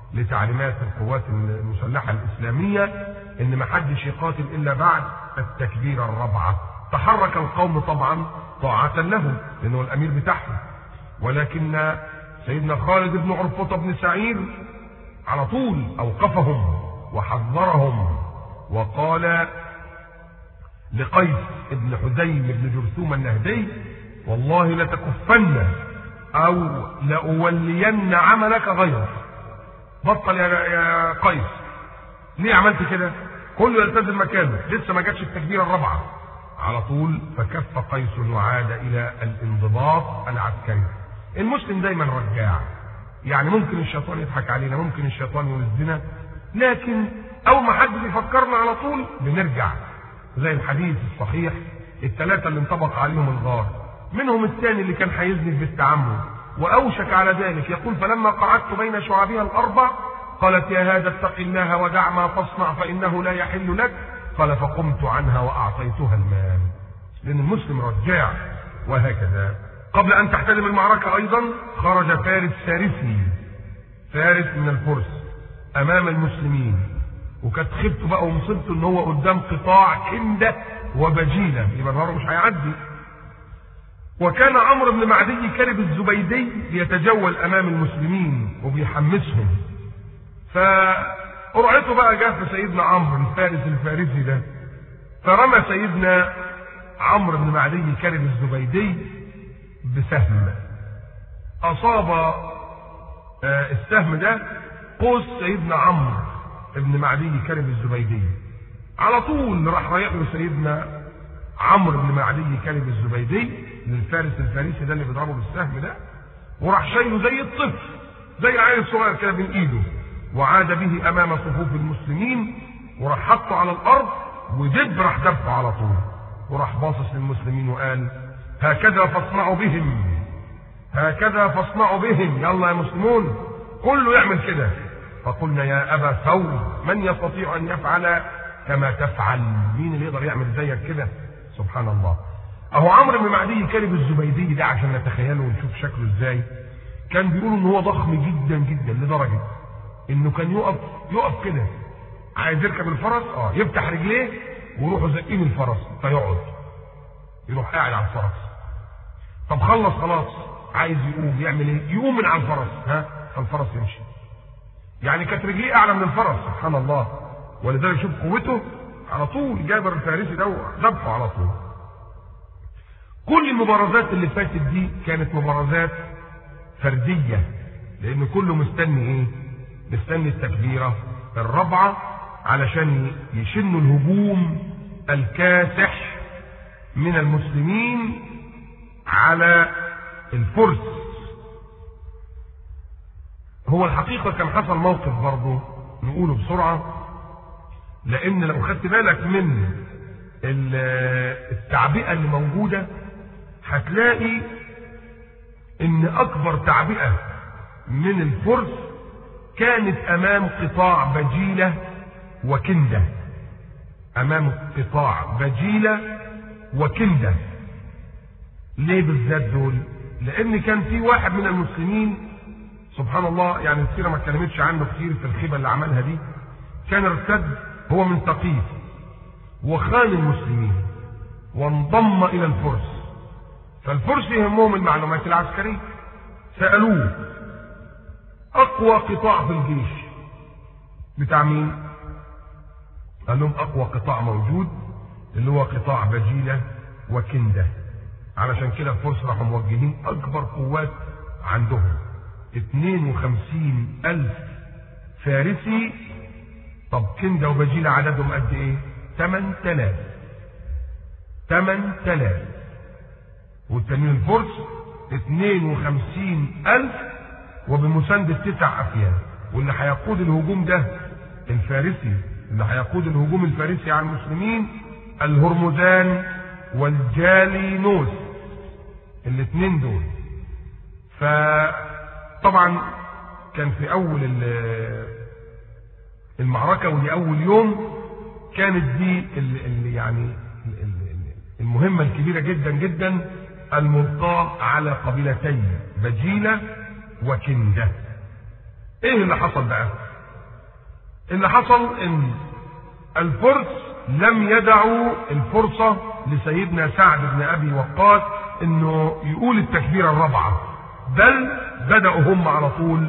لتعليمات القوات المسلحة الإسلامية إن ما حدش يقاتل إلا بعد التكبيرة الرابعة تحرك القوم طبعا طاعة له لأنه الأمير بتاعهم ولكن سيدنا خالد بن عرفطة بن سعيد على طول أوقفهم وحذرهم وقال لقيس بن حزيم بن جرثوم النهدي والله لتكفن أو لأولين عملك غيره بطل يا يا قيس ليه عملت كده؟ كله يلتزم مكانه لسه ما جاتش التكبيره الرابعه على طول فكف قيس وعاد الى الانضباط العسكري المسلم دايما رجاع يعني ممكن الشيطان يضحك علينا ممكن الشيطان يوزنا لكن اول ما حد بيفكرنا على طول بنرجع زي الحديث الصحيح الثلاثه اللي انطبق عليهم الغار منهم الثاني اللي كان هيزني بالتعمد واوشك على ذلك يقول فلما قعدت بين شعابها الاربع قالت يا هذا اتق الله ودع ما تصنع فانه لا يحل لك قال فقمت عنها واعطيتها المال لان المسلم رجاع وهكذا قبل ان تحتدم المعركه ايضا خرج فارس فارسي فارس من الفرس امام المسلمين وكانت خبته بقى ومصيبته ان هو قدام قطاع كنده وبجيله يبقى النهارده مش هيعدي وكان عمرو بن معدي كلب الزبيدي بيتجول امام المسلمين وبيحمسهم فقرعته بقى جه في سيدنا عمرو الفارس الفارسي ده فرمى سيدنا عمرو بن معدي كلب الزبيدي بسهم اصاب السهم ده قوس سيدنا عمرو بن معدي كلب الزبيدي على طول راح رايح له سيدنا عمرو بن معدي كلب الزبيدي للفارس الفارسي ده اللي بيضربه بالسهم ده وراح شايله زي الطفل زي العيل الصغير كده بين ايده وعاد به امام صفوف المسلمين وراح حطه على الارض ودب راح دبه على طول وراح باصص للمسلمين وقال هكذا فاصنعوا بهم هكذا فاصنعوا بهم يلا يا مسلمون كله يعمل كده فقلنا يا ابا ثور من يستطيع ان يفعل كما تفعل مين اللي يقدر يعمل زيك كده سبحان الله اهو عمرو بن معدي كلب الزبيدي ده عشان نتخيله ونشوف شكله ازاي كان بيقولوا ان هو ضخم جدا جدا لدرجه انه كان يقف يقف كده عايز يركب الفرس اه يفتح رجليه ويروحوا زقين الفرس فيقعد يروح قاعد على الفرس طب خلص خلاص عايز يقوم يعمل ايه يقوم من على الفرس ها فالفرس يمشي يعني كانت رجليه اعلى من الفرس سبحان الله ولذلك شوف قوته على طول جابر الفارسي ده ذبحه على طول كل المبارزات اللي فاتت دي كانت مبارزات فرديه لان كله مستني ايه مستني التكبيره الرابعه علشان يشنوا الهجوم الكاسح من المسلمين على الفرس هو الحقيقة كان حصل موقف برضه نقوله بسرعة لأن لو خدت بالك من التعبئة اللي موجودة هتلاقي إن أكبر تعبئة من الفرس كانت أمام قطاع بجيلة وكندة أمام قطاع بجيلة وكندة ليه بالذات دول؟ لأن كان في واحد من المسلمين سبحان الله يعني السيرة ما اتكلمتش عنه كتير في الخيبة اللي عملها دي كان ارتد هو من ثقيف وخان المسلمين وانضم إلى الفرس فالفرس يهمهم المعلومات العسكرية سألوه أقوى قطاع في الجيش بتاع مين؟ قال لهم أقوى قطاع موجود اللي هو قطاع بجيلة وكندة علشان كده الفرس راحوا موجهين أكبر قوات عندهم 52 ألف فارسي طب كندة وبجيلة عددهم قد إيه؟ 8000 8000 والتانيين الفرس 52 ألف وبمساندة تسع أفيال واللي هيقود الهجوم ده الفارسي اللي هيقود الهجوم الفارسي على المسلمين الهرمزان والجالينوس الاثنين دول فطبعا كان في اول المعركه ودي اول يوم كانت دي اللي يعني المهمه الكبيره جدا جدا الملقاه على قبيلتين بجيله وكنده ايه اللي حصل بقى اللي حصل ان الفرس لم يدعوا الفرصة لسيدنا سعد بن ابي وقاص انه يقول التكبيرة الرابعة بل بدأوا هم على طول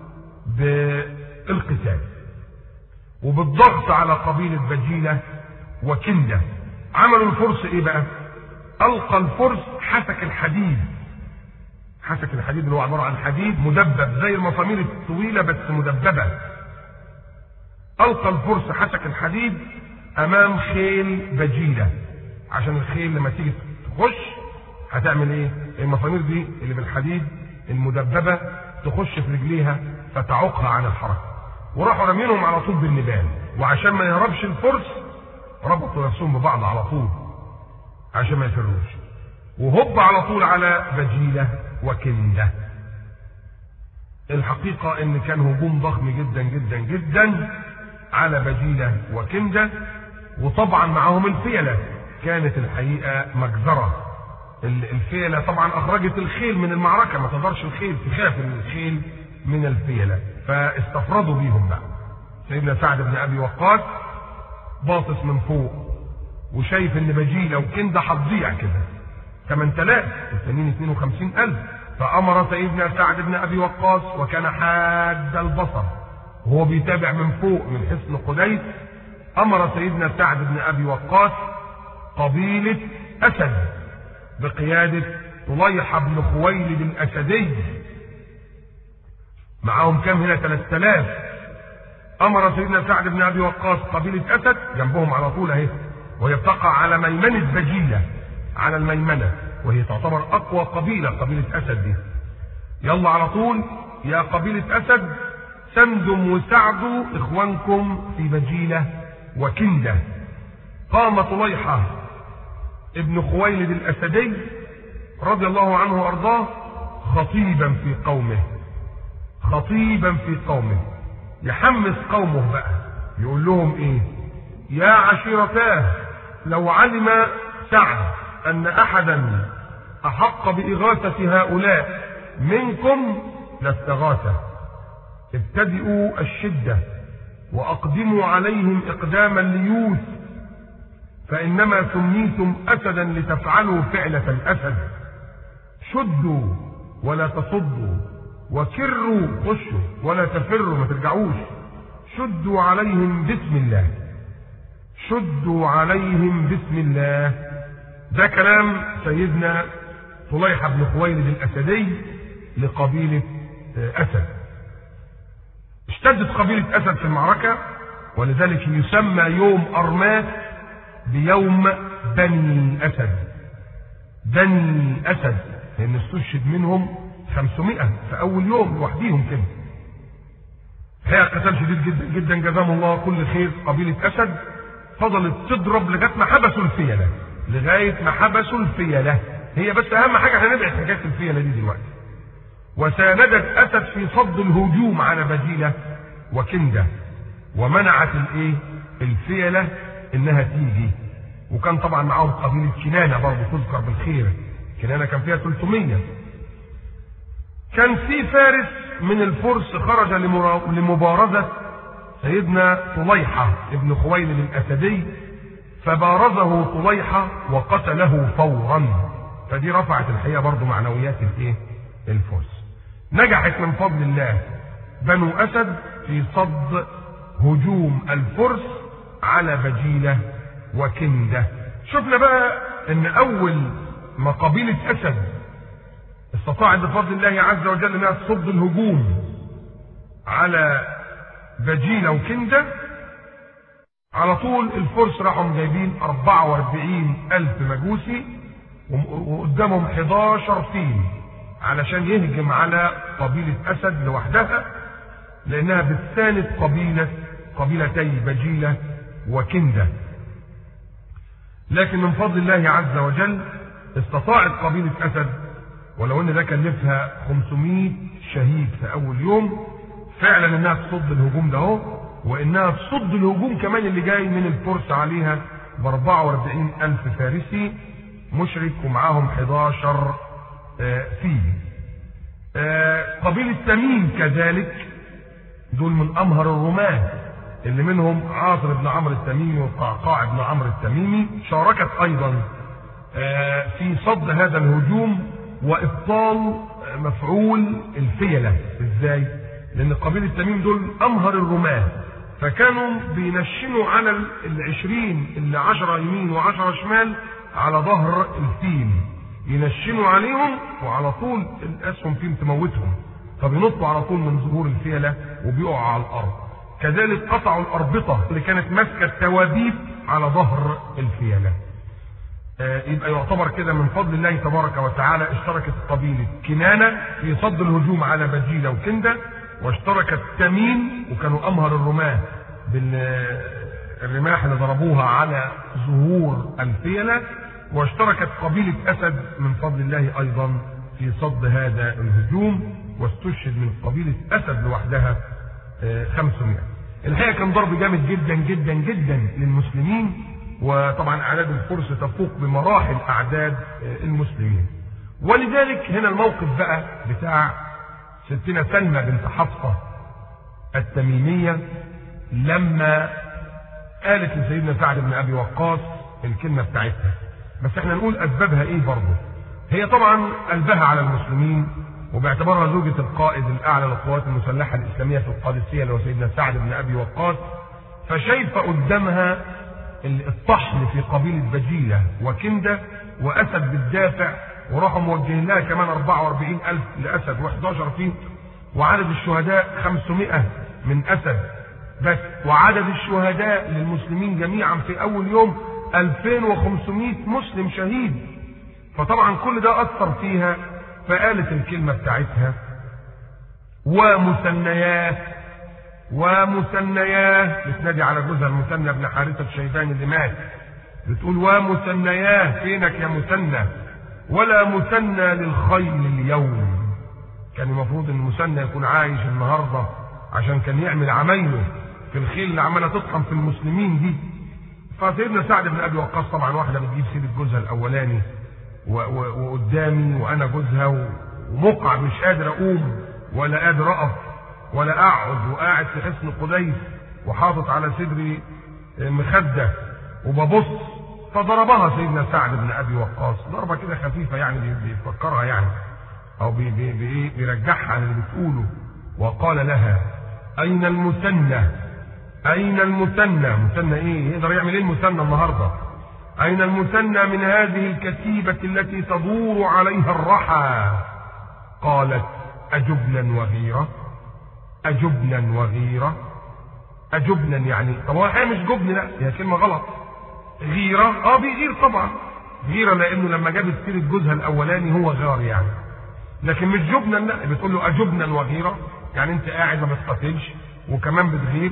بالقتال وبالضغط على قبيلة بجيلة وكندة عملوا الفرس ايه بقى القى الفرس حسك الحديد حسك الحديد اللي هو عبارة عن حديد مدبب زي المسامير الطويلة بس مدببة القى الفرس حسك الحديد امام خيل بجيلة عشان الخيل لما تيجي تخش هتعمل ايه المسامير دي اللي بالحديد المدببة تخش في رجليها فتعوقها عن الحركة وراحوا رامينهم على طول بالنبال وعشان ما يهربش الفرس ربطوا نفسهم ببعض على طول عشان ما يفروش وهب على طول على بجيلة وكندة الحقيقة ان كان هجوم ضخم جدا جدا جدا على بجيلة وكندة وطبعا معهم الفيلة كانت الحقيقة مجزرة الفيلة طبعا اخرجت الخيل من المعركة ما تقدرش الخيل تخاف الخيل من الفيلة فاستفردوا بيهم بقى سيدنا سعد بن ابي وقاص باصص من فوق وشايف ان بجيلة وكندة هتضيع كده 8000 التانيين 52000 فامر سيدنا سعد بن ابي وقاص وكان حاد البصر وهو بيتابع من فوق من حصن قديس امر سيدنا سعد بن ابي وقاص قبيلة اسد بقيادة طليحة بن خويلد الاسدي معاهم كام هنا 3000 امر سيدنا سعد بن ابي وقاص قبيلة اسد جنبهم على طول اهي وهي بتقع على ميمنة بجيلة على الميمنة وهي تعتبر اقوى قبيلة قبيلة اسد دي يلا على طول يا قبيلة اسد سندم وسعدوا اخوانكم في بجيلة وكندة قام طليحة ابن خويلد الاسدي رضي الله عنه وارضاه خطيبا في قومه خطيبا في قومه يحمس قومه بقى يقول لهم ايه يا عشيرتاه لو علم سعد ان احدا احق باغاثة هؤلاء منكم لاستغاثه ابتدئوا الشدة واقدموا عليهم اقدام الليوث فانما سميتم اسدا لتفعلوا فعلة الاسد شدوا ولا تصدوا وكروا خشوا ولا تفروا ما ترجعوش شدوا عليهم بسم الله شدوا عليهم بسم الله ده كلام سيدنا طليحة بن خويلد الأسدي لقبيلة أسد اشتدت قبيلة أسد في المعركة ولذلك يسمى يوم أرماس بيوم بني أسد بني أسد لأن استشهد منهم 500 في أول يوم لوحديهم كده هي قتال شديد جدا جدا جزاهم الله كل خير قبيلة أسد فضلت تضرب لغاية ما حبسوا الفيلة لغاية ما حبسوا الفيلة هي بس أهم حاجة احنا نبعد حكاية الفيلة دي دلوقتي وساندت أسد في صد الهجوم على بديلة وكندة ومنعت الايه الفيلة انها تيجي وكان طبعا معاهم قبيلة كنانة برضه تذكر بالخير كنانة كان فيها 300 كان في فارس من الفرس خرج لمبارزة سيدنا طليحة ابن خويلد الأسدي فبارزه طليحة وقتله فورا فدي رفعت الحقيقة برضه معنويات الايه الفرس نجحت من فضل الله بنو أسد في صد هجوم الفرس على بجيلة وكندة شفنا بقى ان اول ما قبيلة اسد استطاعت بفضل الله عز وجل انها تصد الهجوم على بجيلة وكندة على طول الفرس راحوا جايبين 44 ألف مجوسي وقدامهم 11 فيل علشان يهجم على قبيلة أسد لوحدها لأنها بتساند قبيلة قبيلتي بجيلة وكندة لكن من فضل الله عز وجل استطاعت قبيلة أسد ولو ان ده كلفها 500 شهيد في اول يوم فعلا انها تصد الهجوم ده اهو وانها تصد الهجوم كمان اللي جاي من الفرس عليها ب 44 الف فارسي مشرك ومعاهم 11 فيل قبيلة تميم كذلك دول من أمهر الرماة اللي منهم عاصر بن عمرو التميمي والقعقاع بن عمرو التميمي شاركت أيضا في صد هذا الهجوم وإبطال مفعول الفيلة إزاي؟ لأن قبيلة تميم دول أمهر الرماة فكانوا بينشنوا على العشرين اللي عشرة يمين وعشرة شمال على ظهر الفيل ينشنوا عليهم وعلى طول الأسهم فيهم تموتهم فبينطوا على طول من ظهور الفيلة وبيقعوا على الأرض كذلك قطعوا الأربطة اللي كانت ماسكة التوابيت على ظهر الفيلة يبقى يعتبر كده من فضل الله تبارك وتعالى اشتركت قبيلة كنانة في صد الهجوم على بجيلة وكندة واشتركت تميم وكانوا أمهر الرماة بالرماح اللي ضربوها على ظهور الفيلة واشتركت قبيلة أسد من فضل الله أيضا في صد هذا الهجوم واستشهد من قبيلة أسد لوحدها 500 الحقيقة كان ضرب جامد جدا جدا جدا للمسلمين وطبعا أعداد الفرس تفوق بمراحل أعداد المسلمين ولذلك هنا الموقف بقى بتاع ستنا سلمى بنت حفصة التميمية لما قالت لسيدنا سعد بن أبي وقاص الكلمة بتاعتها بس احنا نقول أسبابها إيه برضه هي طبعا قلبها على المسلمين وباعتبارها زوجة القائد الأعلى للقوات المسلحة الإسلامية في القادسية اللي هو سيدنا سعد بن أبي وقاص فشايفة قدامها الطحن في قبيلة بجيلة وكندة وأسد بالدافع وراحوا موجهين لها كمان 44 ألف لأسد و11 فيه وعدد الشهداء 500 من أسد بس وعدد الشهداء للمسلمين جميعا في أول يوم 2500 مسلم شهيد فطبعا كل ده أثر فيها فقالت الكلمة بتاعتها ومثنيات ومثنياه بتنادي على جوزها المثنى بن حارثة الشيباني اللي مات بتقول ومثنياه فينك يا مثنى ولا مثنى للخيل اليوم كان المفروض ان المثنى يكون عايش النهارده عشان كان يعمل عمايله في الخيل اللي عماله تطحن في المسلمين دي فسيدنا سعد بن ابي وقاص طبعا واحده بتجيب سيره جوزها الاولاني وقدامي وانا جوزها ومقع مش قادر اقوم ولا قادر اقف ولا اقعد وقاعد في حصن قديس وحاطط على صدري مخده وببص فضربها سيدنا سعد بن ابي وقاص ضربه كده خفيفه يعني بيفكرها يعني او بي بي بي بيرجعها عن اللي بتقوله وقال لها اين المثنى اين المثنى مثنى ايه يقدر يعمل ايه المثنى النهارده اين المثنى من هذه الكتيبه التي تدور عليها الرحى قالت اجبنا وغيره أجبنا وغيرة أجبنا يعني طب هو مش جبن لا هي كلمة غلط غيرة اه بيغير طبعا غيرة لأنه لما جابت سيرة جوزها الأولاني هو غار يعني لكن مش جبنا لا بتقول له أجبنا وغيرة يعني أنت قاعد ما بتقاتلش وكمان بتغير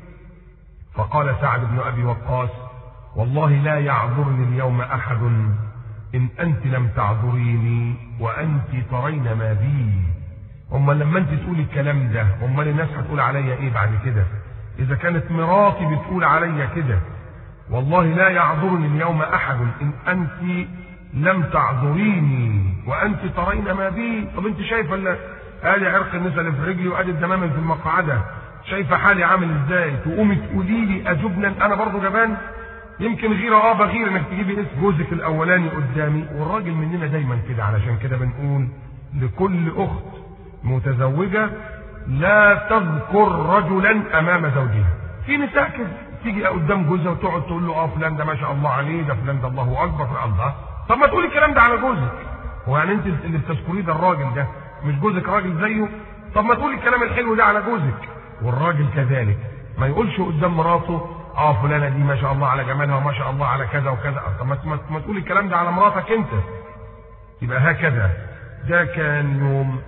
فقال سعد بن أبي وقاص والله لا يعذرني اليوم أحد إن أنت لم تعذريني وأنت ترين ما بي امال لما انت تقولي الكلام ده امال الناس هتقول عليا ايه بعد كده اذا كانت مراتي بتقول عليا كده والله لا يعذرني اليوم احد ان انت لم تعذريني وانت ترين ما بي طب انت شايفه ان ادي عرق النساء اللي في رجلي وادي الدمام في المقعده شايفه حالي عامل ازاي تقومي تقولي لي اجبنا انا برضو جبان يمكن غيره اه بغير انك تجيبي اسم جوزك الاولاني قدامي والراجل مننا دايما كده علشان كده بنقول لكل اخت متزوجة لا تذكر رجلا أمام زوجها في نساء كده تيجي قدام جوزها وتقعد تقول له اه فلان ده ما شاء الله عليه ده فلان ده الله أكبر في الله طب ما تقولي الكلام ده على جوزك هو يعني انت اللي بتذكريه ده الراجل ده مش جوزك راجل زيه طب ما تقولي الكلام الحلو ده على جوزك والراجل كذلك ما يقولش قدام مراته اه فلانه دي ما شاء الله على جمالها وما شاء الله على كذا وكذا طب ما, ما تقولي الكلام ده على مراتك انت يبقى هكذا ده كان يوم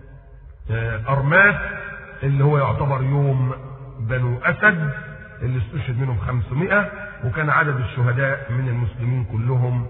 أرماس اللي هو يعتبر يوم بنو أسد اللي استشهد منهم 500 وكان عدد الشهداء من المسلمين كلهم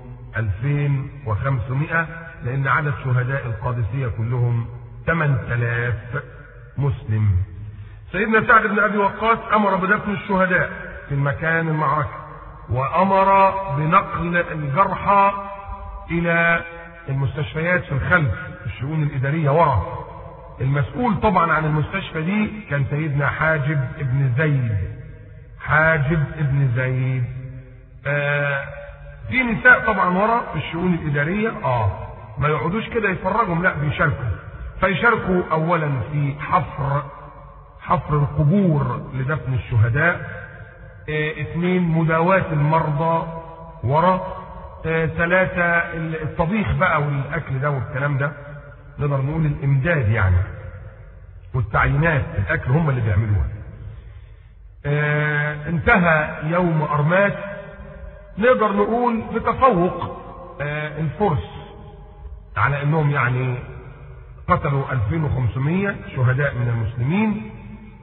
2500 لأن عدد شهداء القادسية كلهم 8000 مسلم سيدنا سعد بن أبي وقاص أمر بدفن الشهداء في المكان المعركة وأمر بنقل الجرحى إلى المستشفيات في الخلف الشؤون الإدارية ورا المسؤول طبعا عن المستشفى دي كان سيدنا حاجب ابن زيد حاجب ابن زيد آه في نساء طبعا ورا في الشؤون الإدارية اه ما يقعدوش كده يتفرجوا لا بيشاركوا فيشاركوا أولا في حفر حفر القبور لدفن الشهداء اه اثنين مداواة المرضى ورا اه ثلاثة الطبيخ بقى والأكل ده والكلام ده نقدر نقول الإمداد يعني والتعيينات الأكل هم اللي بيعملوها اه انتهى يوم أرماس نقدر نقول بتفوق الفرس على انهم يعني قتلوا 2500 شهداء من المسلمين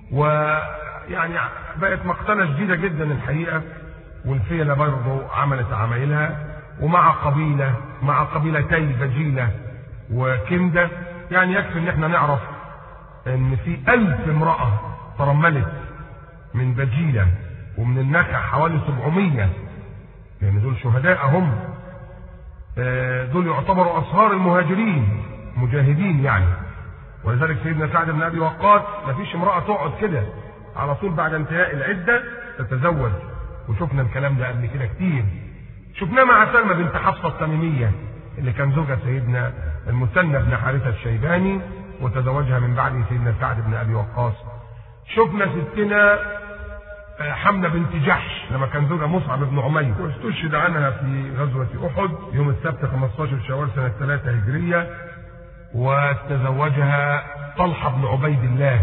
ويعني بقت مقتله شديده جدا الحقيقه والفيله برضه عملت عمايلها ومع قبيله مع قبيلتي بجيله وكنده يعني يكفي ان احنا نعرف ان في ألف امراه ترملت من بجيله ومن النخع حوالي 700 لان دول شهداء هم دول يعتبروا اصهار المهاجرين مجاهدين يعني ولذلك سيدنا سعد بن ابي وقاص ما فيش امراه تقعد كده على طول بعد انتهاء العده تتزوج وشفنا الكلام ده قبل كده كتير شفناه مع سلمى بنت حفصه التميميه اللي كان زوجها سيدنا المثنى بن حارثه الشيباني وتزوجها من بعد سيدنا سعد بن ابي وقاص شفنا ستنا حمنة بنت جحش لما كان زوجها مصعب بن عمير واستشهد عنها في غزوة أحد يوم السبت 15 شوال سنة 3 هجرية وتزوجها طلحة بن عبيد الله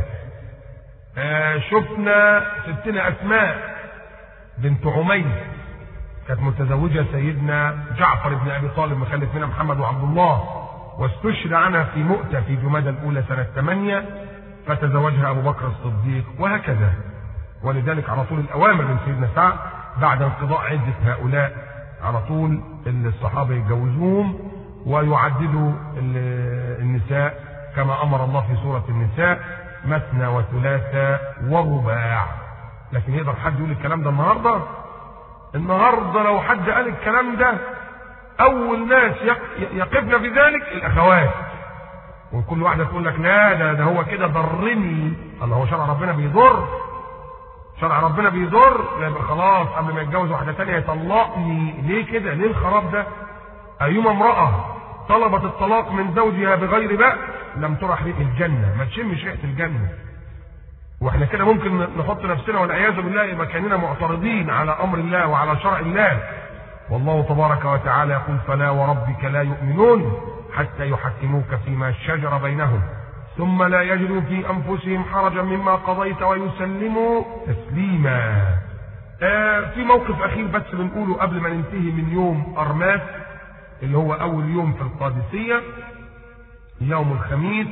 آه شفنا ستنا أسماء بنت عمير كانت متزوجة سيدنا جعفر بن أبي طالب مخلف منها محمد وعبد الله واستشهد عنها في مؤتة في جمادى الأولى سنة 8 فتزوجها أبو بكر الصديق وهكذا ولذلك على طول الأوامر من سيدنا سعد بعد انقضاء عدة هؤلاء على طول الصحابة يتجوزوهم ويعددوا النساء كما أمر الله في سورة النساء مثنى وثلاثة ورباع لكن يقدر حد يقول الكلام ده النهارده النهارده لو حد قال الكلام ده أول ناس يقفنا في ذلك الأخوات وكل واحدة تقول لك لا ده, ده هو كده ضرني الله هو شرع ربنا بيضر شرع ربنا بيضر يبقى خلاص قبل ما يتجوز واحده ثانيه يطلقني ليه كده؟ ليه الخراب ده؟ ايما امراه طلبت الطلاق من زوجها بغير بأس لم ترح ريح الجنه، ما تشمش ريحه الجنه. واحنا كده ممكن نحط نفسنا والعياذ بالله يبقى كاننا معترضين على امر الله وعلى شرع الله. والله تبارك وتعالى يقول فلا وربك لا يؤمنون حتى يحكموك فيما شجر بينهم ثم لا يجدوا في انفسهم حرجا مما قضيت ويسلموا تسليما. آه في موقف اخير بس بنقوله قبل ما ننتهي من يوم ارماس اللي هو اول يوم في القادسيه يوم الخميس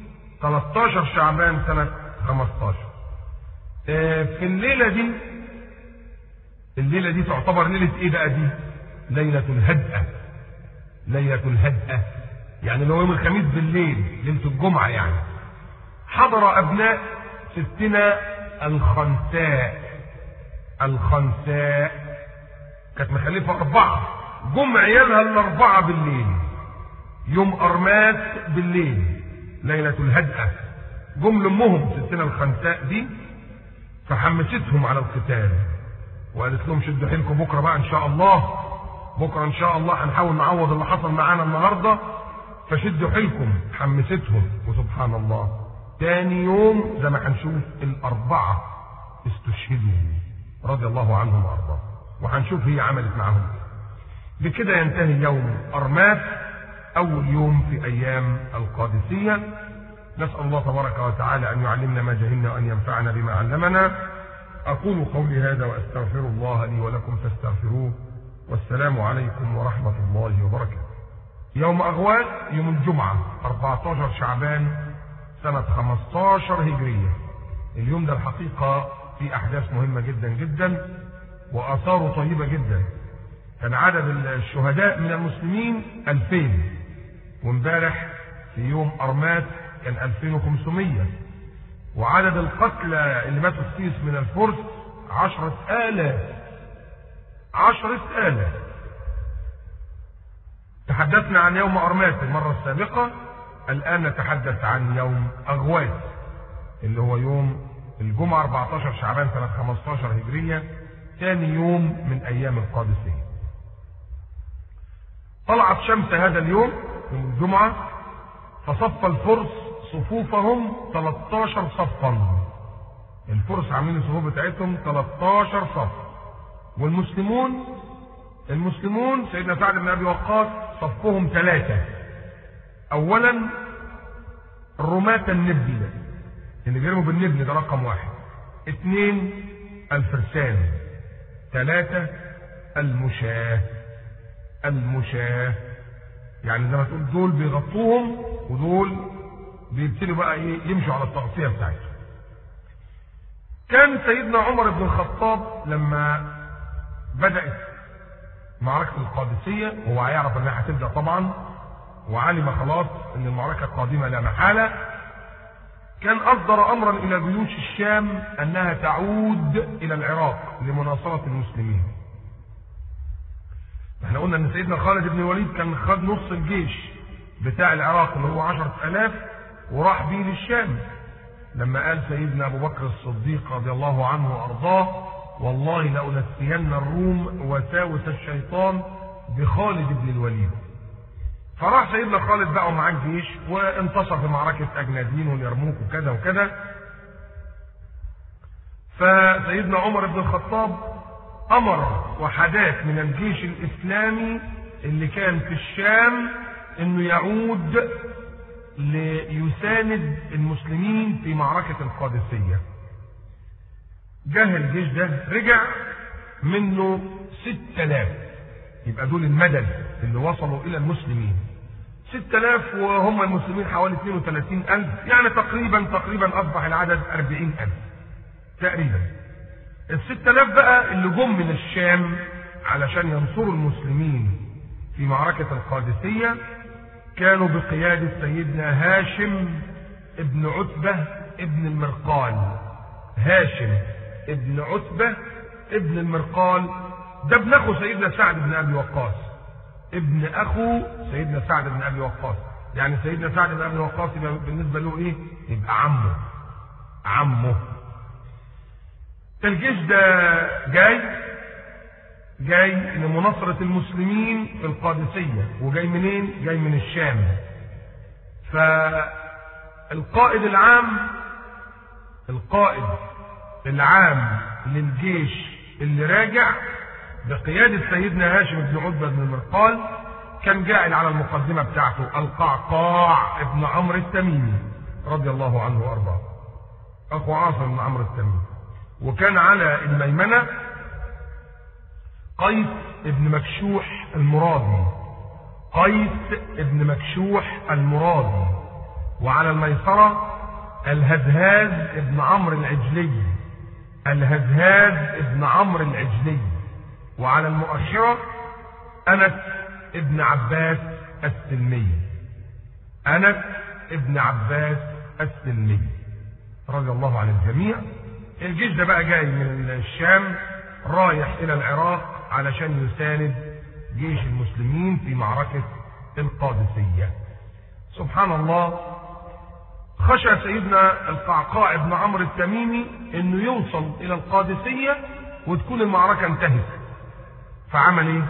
13 شعبان سنه 15. آه في الليله دي الليله دي تعتبر ليله ايه بقى دي؟ ليله الهدأه. ليله الهدأه يعني اللي هو يوم الخميس بالليل ليله الجمعه يعني حضر ابناء ستنا الخنساء الخنساء كانت مخلفه اربعه جم عيالها الاربعه بالليل يوم ارماس بالليل ليله الهدأه جم لامهم ستنا الخنساء دي فحمستهم على القتال وقالت لهم شدوا حيلكم بكره بقى ان شاء الله بكره ان شاء الله هنحاول نعوض اللي حصل معانا النهارده فشدوا حيلكم حمستهم وسبحان الله تاني يوم زي ما هنشوف الأربعة استشهدوا رضي الله عنهم وأرضاهم وهنشوف هي عملت معهم بكده ينتهي يوم أرماس أول يوم في أيام القادسية نسأل الله تبارك وتعالى أن يعلمنا ما جهلنا وأن ينفعنا بما علمنا أقول قولي هذا وأستغفر الله لي ولكم فاستغفروه والسلام عليكم ورحمة الله وبركاته يوم أغوال يوم الجمعة 14 شعبان سنة 15 هجرية اليوم ده الحقيقة في أحداث مهمة جدا جدا وآثاره طيبة جدا كان عدد الشهداء من المسلمين 2000 وامبارح في يوم أرمات كان 2500 وعدد القتلى اللي ماتوا في سيس من الفرس عشرة آلاف عشرة آلاف تحدثنا عن يوم أرمات المرة السابقة الآن نتحدث عن يوم أغواس اللي هو يوم الجمعة 14 شعبان سنة 15 هجرية ثاني يوم من أيام القادسية طلعت شمس هذا اليوم يوم الجمعة فصف الفرس صفوفهم 13 صفا الفرس عاملين الصفوف بتاعتهم 13 صف والمسلمون المسلمون سيدنا سعد بن ابي وقاص صفهم ثلاثه اولا رماة النبل اللي بيرموا بالنبل ده رقم واحد اثنين الفرسان ثلاثة المشاة المشاة يعني زي ما تقول دول بيغطوهم ودول بيبتدوا بقى ايه يمشوا على التغطية بتاعتهم كان سيدنا عمر بن الخطاب لما بدأت معركة القادسية وهو هيعرف انها هتبدأ طبعا وعلم خلاص ان المعركة قادمة لا محالة كان أصدر أمرا إلى جيوش الشام أنها تعود إلى العراق لمناصرة المسلمين. احنا قلنا أن سيدنا خالد بن الوليد كان خد نص الجيش بتاع العراق اللي هو عشرة آلاف وراح بيه للشام. لما قال سيدنا أبو بكر الصديق رضي الله عنه وأرضاه والله لأنسين الروم وساوس الشيطان بخالد بن الوليد. فراح سيدنا خالد بقى معاه الجيش وانتصر في معركة أجنادين واليرموك وكذا وكذا فسيدنا عمر بن الخطاب أمر وحدات من الجيش الإسلامي اللي كان في الشام إنه يعود ليساند المسلمين في معركة القادسية جه الجيش ده رجع منه ست آلاف يبقى دول المدد اللي وصلوا إلى المسلمين 6000 وهم المسلمين حوالي 32000 يعني تقريبا تقريبا اصبح العدد 40000 تقريبا ال 6000 بقى اللي جم من الشام علشان ينصروا المسلمين في معركة القادسية كانوا بقيادة سيدنا هاشم ابن عتبة ابن المرقال هاشم ابن عتبة ابن المرقال ده ابن اخو سيدنا سعد بن ابي وقاص ابن اخو سيدنا سعد بن ابي وقاص يعني سيدنا سعد بن ابي وقاص يبقى بالنسبه له ايه يبقى عمه عمه الجيش ده جاي جاي لمناصرة المسلمين في القادسية وجاي منين؟ جاي من الشام فالقائد العام القائد العام للجيش اللي راجع بقيادة سيدنا هاشم بن عتبة بن المرقال كان جاعل على المقدمة بتاعته القعقاع ابن عمرو التميمي رضي الله عنه وارضاه اخو عاصم بن عمرو التميمي وكان على الميمنة قيس ابن مكشوح المرادي قيس ابن مكشوح المرادي وعلى الميسرة الهزهاز ابن عمرو العجلي الهزهاز ابن عمرو العجلي وعلى المؤشرة أنس ابن عباس السلمي أنس ابن عباس السلمي رضي الله عن الجميع الجيش ده بقى جاي من الشام رايح إلى العراق علشان يساند جيش المسلمين في معركة القادسية سبحان الله خشى سيدنا القعقاع بن عمرو التميمي انه يوصل الى القادسية وتكون المعركة انتهت فعمل ايه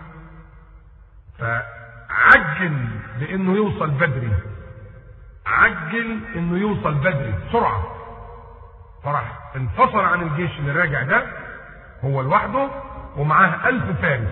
فعجل بانه يوصل بدري عجل انه يوصل بدري بسرعة فراح انفصل عن الجيش اللي راجع ده هو لوحده ومعاه ألف فارس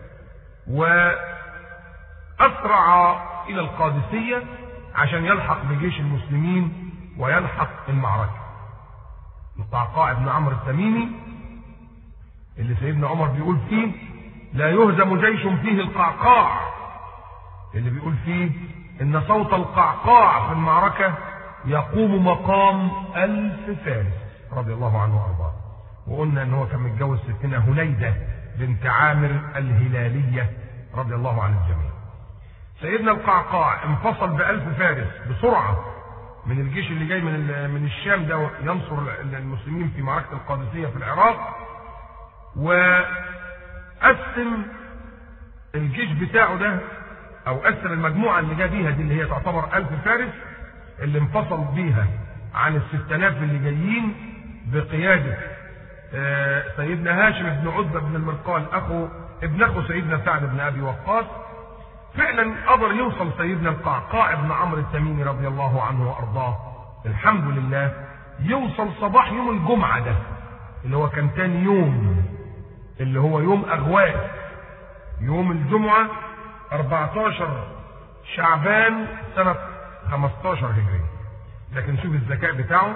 وأسرع إلى القادسية عشان يلحق بجيش المسلمين ويلحق المعركة القعقاع بن عمرو التميمي اللي سيدنا عمر بيقول فيه لا يهزم جيش فيه القعقاع اللي بيقول فيه ان صوت القعقاع في المعركة يقوم مقام ألف فارس رضي الله عنه وارضاه وقلنا ان هو كان متجوز ستنا هنيدة بنت عامر الهلالية رضي الله عن الجميع سيدنا القعقاع انفصل بألف فارس بسرعة من الجيش اللي جاي من من الشام ده ينصر المسلمين في معركة القادسية في العراق وقسم الجيش بتاعه ده او قسم المجموعه اللي جا بيها دي اللي هي تعتبر ألف فارس اللي انفصل بيها عن الست آلاف اللي جايين بقياده آه، سيدنا هاشم بن عتبه بن المرقال اخو ابن اخو سيدنا سعد بن ابي وقاص فعلا قدر يوصل سيدنا القعقاع بن عمرو التميمي رضي الله عنه وارضاه الحمد لله يوصل صباح يوم الجمعه ده اللي هو كان تاني يوم اللي هو يوم اغواء يوم الجمعه 14 شعبان سنه 15 هجري لكن شوف الذكاء بتاعه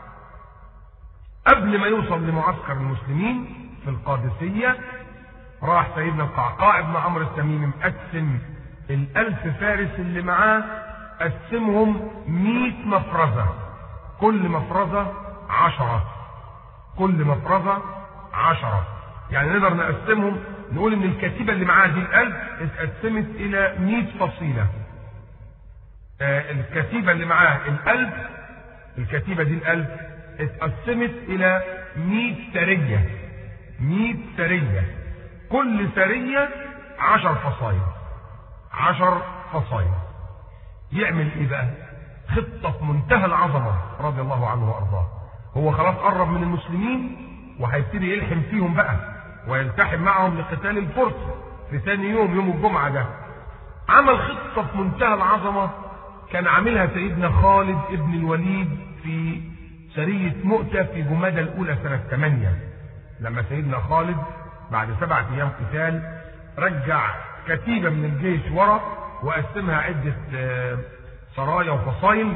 قبل ما يوصل لمعسكر المسلمين في القادسيه راح سيدنا القعقاع بن عمرو التميمي مقسم الألف فارس اللي معاه قسمهم مئة مفرزة كل مفرزة عشرة كل مفرزة عشرة يعني نقدر نقسمهم نقول ان الكتيبة اللي معاها دي الألف اتقسمت إلى مئة فصيلة آه الكتيبة اللي معاها الألف الكتيبة دي الألف اتقسمت إلى مئة سرية مئة سرية كل سرية عشر فصائل عشر فصائل يعمل ايه بقى خطة في منتهى العظمة رضي الله عنه وارضاه هو خلاص قرب من المسلمين وهيبتدي يلحم فيهم بقى ويلتحم معهم لقتال الفرس في ثاني يوم يوم الجمعة ده عمل خطة في منتهى العظمة كان عاملها سيدنا خالد ابن الوليد في سرية مؤتة في جمادى الأولى سنة 8 لما سيدنا خالد بعد سبعة أيام قتال رجع كتيبة من الجيش ورا وقسمها عدة سرايا وفصائل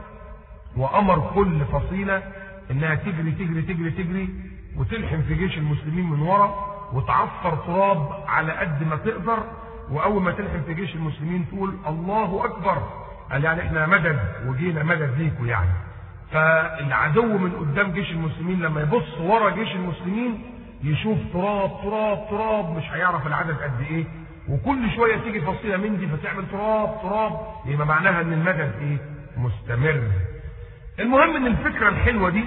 وأمر كل فصيلة إنها تجري تجري تجري تجري وتلحم في جيش المسلمين من ورا وتعفر تراب على قد ما تقدر وأول ما تلحم في جيش المسلمين تقول الله أكبر قال يعني إحنا مدد وجينا مدد ليكوا يعني فالعدو من قدام جيش المسلمين لما يبص ورا جيش المسلمين يشوف تراب تراب تراب مش هيعرف العدد قد ايه وكل شويه تيجي فصيله من دي فتعمل تراب تراب يبقى معناها ان المدد ايه مستمر المهم ان الفكره الحلوه دي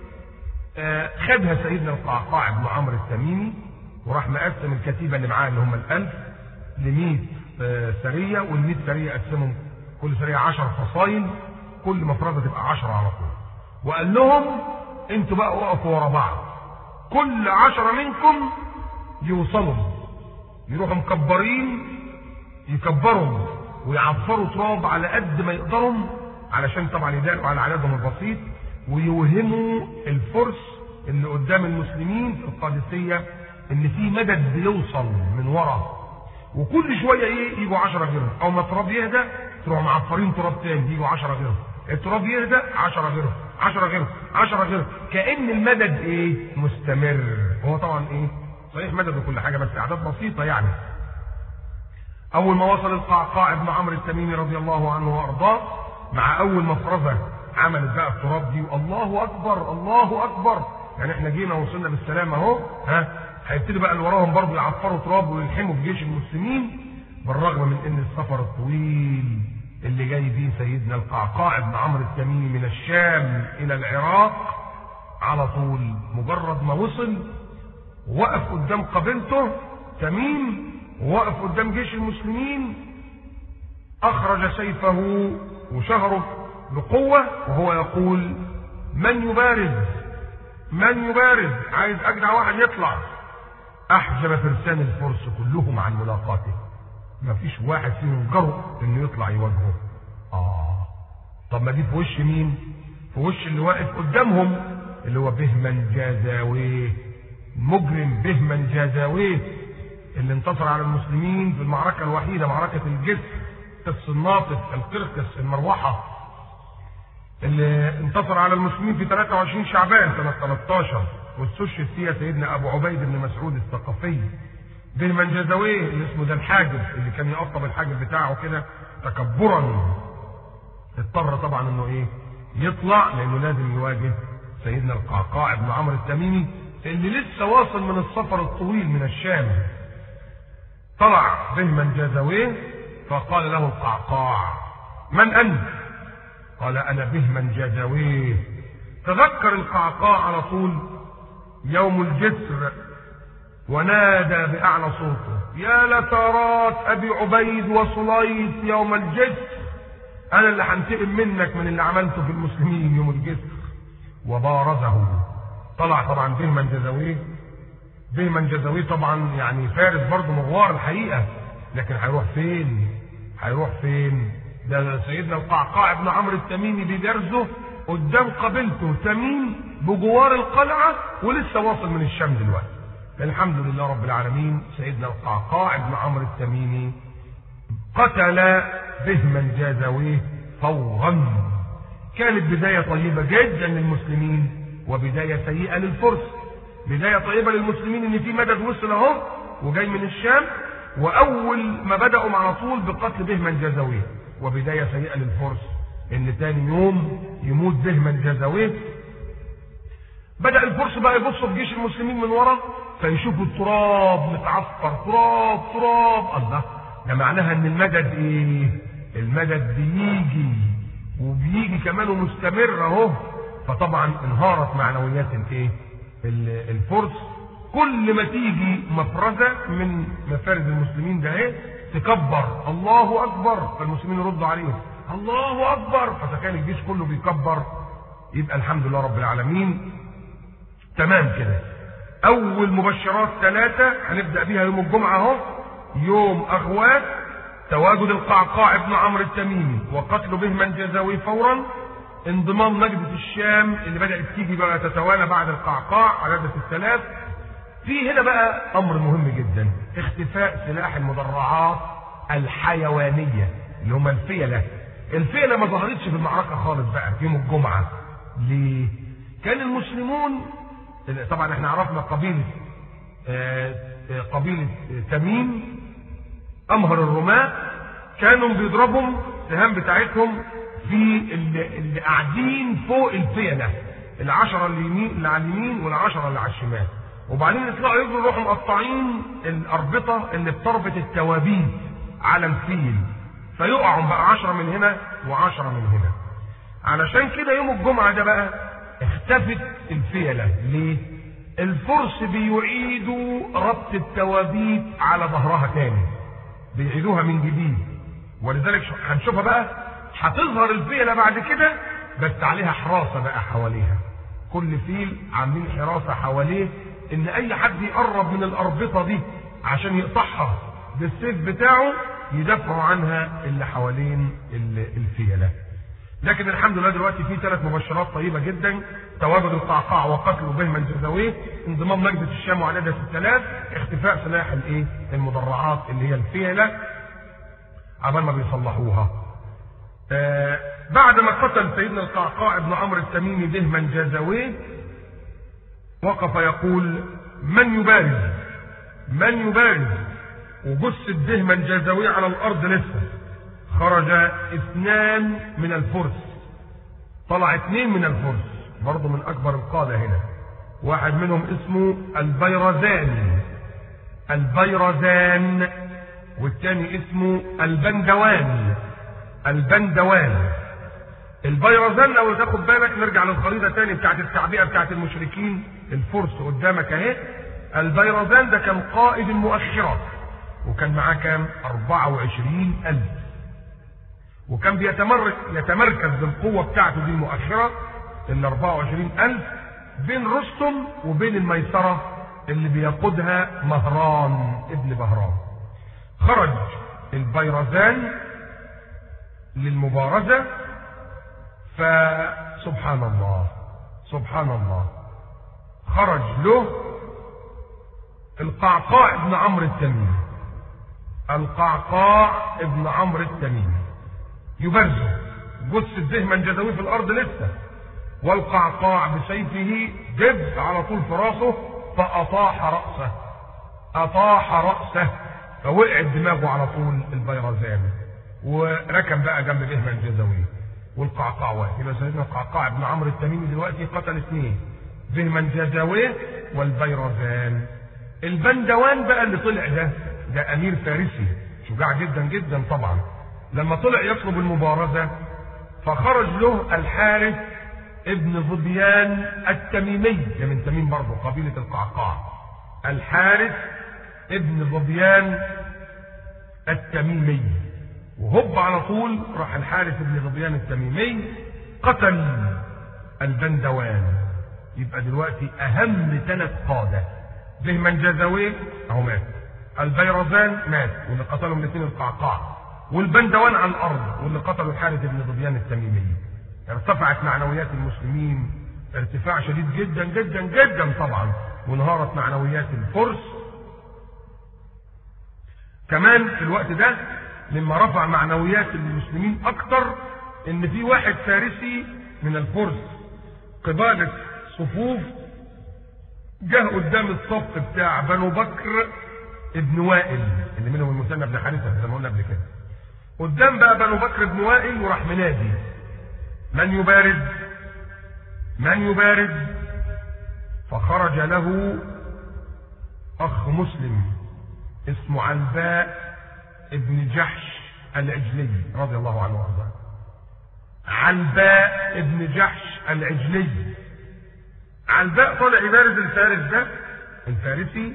آه خدها سيدنا القعقاع بن عمرو التميمي وراح مقسم الكتيبه اللي معاه اللي هم الألف ل 100 آه سريه وال 100 سريه قسمهم كل سريه 10 فصائل كل مفرده تبقى 10 على طول وقال لهم انتوا بقى وقفوا ورا بعض كل عشرة منكم يوصلوا يروحوا مكبرين يكبروا ويعفروا تراب على قد ما يقدروا علشان طبعا يداروا على عددهم البسيط ويوهموا الفرس اللي قدام المسلمين في القادسية ان في مدد بيوصل من ورا وكل شوية ايه يجوا عشرة غيرهم او ما التراب يهدى تروحوا معفرين تراب تاني يجوا عشرة غيرهم التراب يهدى عشرة غيرهم عشرة غيرهم عشرة غيرهم كأن المدد ايه مستمر هو طبعا ايه صحيح مدد وكل حاجة بس اعداد بسيطة يعني اول ما وصل القعقاع بن عمرو التميمي رضي الله عنه وارضاه مع اول مفرزة عملت بقى التراب دي الله اكبر الله اكبر يعني احنا جينا وصلنا بالسلام اهو ها هيبتدي بقى اللي وراهم برضه يعفروا تراب ويلحموا في جيش المسلمين بالرغم من ان السفر الطويل اللي جاي بيه سيدنا القعقاع بن عمرو التميمي من الشام الى العراق على طول مجرد ما وصل وقف قدام قبيلته تميم ووقف قدام جيش المسلمين اخرج سيفه وشهره بقوة وهو يقول من يبارز من يبارز عايز اجدع واحد يطلع احجب فرسان الفرس كلهم عن ملاقاته ما فيش واحد فيهم جرؤ انه يطلع يواجهه اه طب ما دي في وش مين في وش اللي واقف قدامهم اللي هو بهمن جازاويه مجرم بهمن جازاويه اللي انتصر على المسلمين في المعركة الوحيدة معركة الجسر قس الناطق القرقس المروحة اللي انتصر على المسلمين في 23 شعبان سنة 13 واستشهد فيها سيدنا أبو عبيد بن مسعود الثقفي بهمن جازاويه اللي اسمه ده الحاجب اللي كان يقطب الحاجب بتاعه كده تكبرا اضطر طبعا انه ايه يطلع لانه لازم يواجه سيدنا القعقاع بن عمرو التميمي اللي لسه واصل من السفر الطويل من الشام طلع بهمن جازاويه فقال له القعقاع من انت قال انا بهمن جازاويه تذكر القعقاع على طول يوم الجسر ونادى باعلى صوته يا لثارات ابي عبيد وصليت يوم الجسر انا اللي هنتقم منك من اللي عملته في المسلمين يوم الجسر وبارزه طلع طبعا بهمن جزاويه بهمن جزاويه طبعا يعني فارس برضه مغوار الحقيقه لكن هيروح فين هيروح فين ده سيدنا القعقاع بن عمرو التميمي بيجرزه قدام قبيلته تميم بجوار القلعه ولسه واصل من الشام دلوقتي الحمد لله رب العالمين سيدنا القعقاع بن عمرو التميمي قتل بهما جازويه فورا كانت بداية طيبة جدا للمسلمين وبداية سيئة للفرس بداية طيبة للمسلمين ان في مدد وصل اهو وجاي من الشام واول ما بدأوا على طول بقتل بهما جازويه وبداية سيئة للفرس ان تاني يوم يموت بهما جازويه بدأ الفرس بقى يبصوا في جيش المسلمين من ورا فيشوفوا التراب متعفر تراب تراب الله ده معناها ان المدد ايه المدد بيجي وبيجي كمان ومستمر اهو فطبعا انهارت معنويات الايه الفرس كل ما تيجي مفرزه من مفارز المسلمين ده ايه تكبر الله اكبر فالمسلمين يردوا عليهم الله اكبر فكان الجيش كله بيكبر يبقى الحمد لله رب العالمين تمام كده اول مبشرات ثلاثه هنبدا بيها يوم الجمعه اهو يوم اغوات تواجد القعقاع بن عمرو التميمي وقتل بهما جزاوي فورا انضمام نجدة الشام اللي بدأت تيجي بقى تتوالى بعد القعقاع على عدة الثلاث في هنا بقى امر مهم جدا اختفاء سلاح المدرعات الحيوانية اللي هم الفيلة الفيلة ما ظهرتش في المعركة خالص بقى في يوم الجمعة ليه؟ كان المسلمون طبعا احنا عرفنا قبيلة قبيلة تميم امهر الرماة كانوا بيضربهم السهام بتاعتهم في اللي, اللي قاعدين فوق الفيلة العشرة اللي يمين اللي على اليمين والعشرة اللي على الشمال وبعدين يطلعوا يجروا يروحوا مقطعين الاربطة اللي بتربط التوابيت على الفيل فيقعوا بقى عشرة من هنا وعشرة من هنا علشان كده يوم الجمعة ده بقى اختفت الفيلة ليه؟ الفرس بيعيدوا ربط التوابيت على ظهرها تاني بيعيدوها من جديد ولذلك هنشوفها بقى هتظهر الفيلة بعد كده بس عليها حراسة بقى حواليها كل فيل عاملين حراسة حواليه ان اي حد يقرب من الاربطة دي عشان يقطعها بالسيف بتاعه يدافعوا عنها اللي حوالين الفيلة لكن الحمد لله دلوقتي في ثلاث مبشرات طيبة جدا تواجد القعقاع وقتل بهما الجزاويه انضمام نجدة الشام وعدد الثلاث اختفاء سلاح الايه المدرعات اللي هي الفيلة عبال ما بيصلحوها آه بعد ما قتل سيدنا القعقاع بن عمرو التميمي دهما جازويه وقف يقول من يبارز من يبارز وجثة دهما جازويه على الارض لسه خرج اثنان من الفرس طلع اثنين من الفرس برضه من اكبر القادة هنا واحد منهم اسمه البيرزان البيرزان والثاني اسمه البندوان البندوان البيرزان لو تاخد بالك نرجع للخريطة تاني بتاعت التعبئة بتاعت المشركين الفرس قدامك اهي البيرزان ده كان قائد المؤخرات وكان معاه كام 24 ألف وكان بيتمرك يتمركز بالقوة بتاعته دي المؤخرة ال 24 ألف بين رستم وبين الميسرة اللي بيقودها مهران ابن بهران خرج البيرزان للمبارزة فسبحان الله سبحان الله خرج له القعقاع ابن عمرو التميمي القعقاع ابن عمرو التميمي يبرزه جثة دهما جدوي في الارض لسه والقعقاع بسيفه دب على طول في راسه فاطاح راسه اطاح راسه فوقعت دماغه على طول البيرزان وركب بقى جنب دهما الجزوي والقعقاع واحد يبقى سيدنا القعقاع ابن عمرو التميمي دلوقتي قتل اثنين دهما جزاويه والبيرزان البندوان بقى اللي طلع ده ده امير فارسي شجاع جدا جدا طبعا لما طلع يطلب المبارزة فخرج له الحارث ابن ظبيان التميمي ده من تميم برضه قبيلة القعقاع الحارث ابن ظبيان التميمي وهب على طول راح الحارث بن ظبيان التميمي قتل البندوان يبقى دلوقتي اهم ثلاث قاده بهمن جازويه اهو مات البيرزان مات واللي قتلهم الاثنين القعقاع والبندوان على الارض واللي قتلوا الحارث بن ظبيان التميمي ارتفعت معنويات المسلمين ارتفاع شديد جدا جدا جدا طبعا وانهارت معنويات الفرس كمان في الوقت ده مما رفع معنويات المسلمين اكتر ان في واحد فارسي من الفرس قبالة صفوف جه قدام الصف بتاع بنو بكر ابن وائل اللي منهم المثنى بن حارثه زي ما قلنا قبل كده قدام بقى بنو بكر بن وائل وراح منادي من يبارد من يبارد فخرج له اخ مسلم اسمه عنباء ابن جحش العجلي رضي الله عنه وارضاه عنباء ابن جحش العجلي عنباء طالع يبارز الفارس ده الفارسي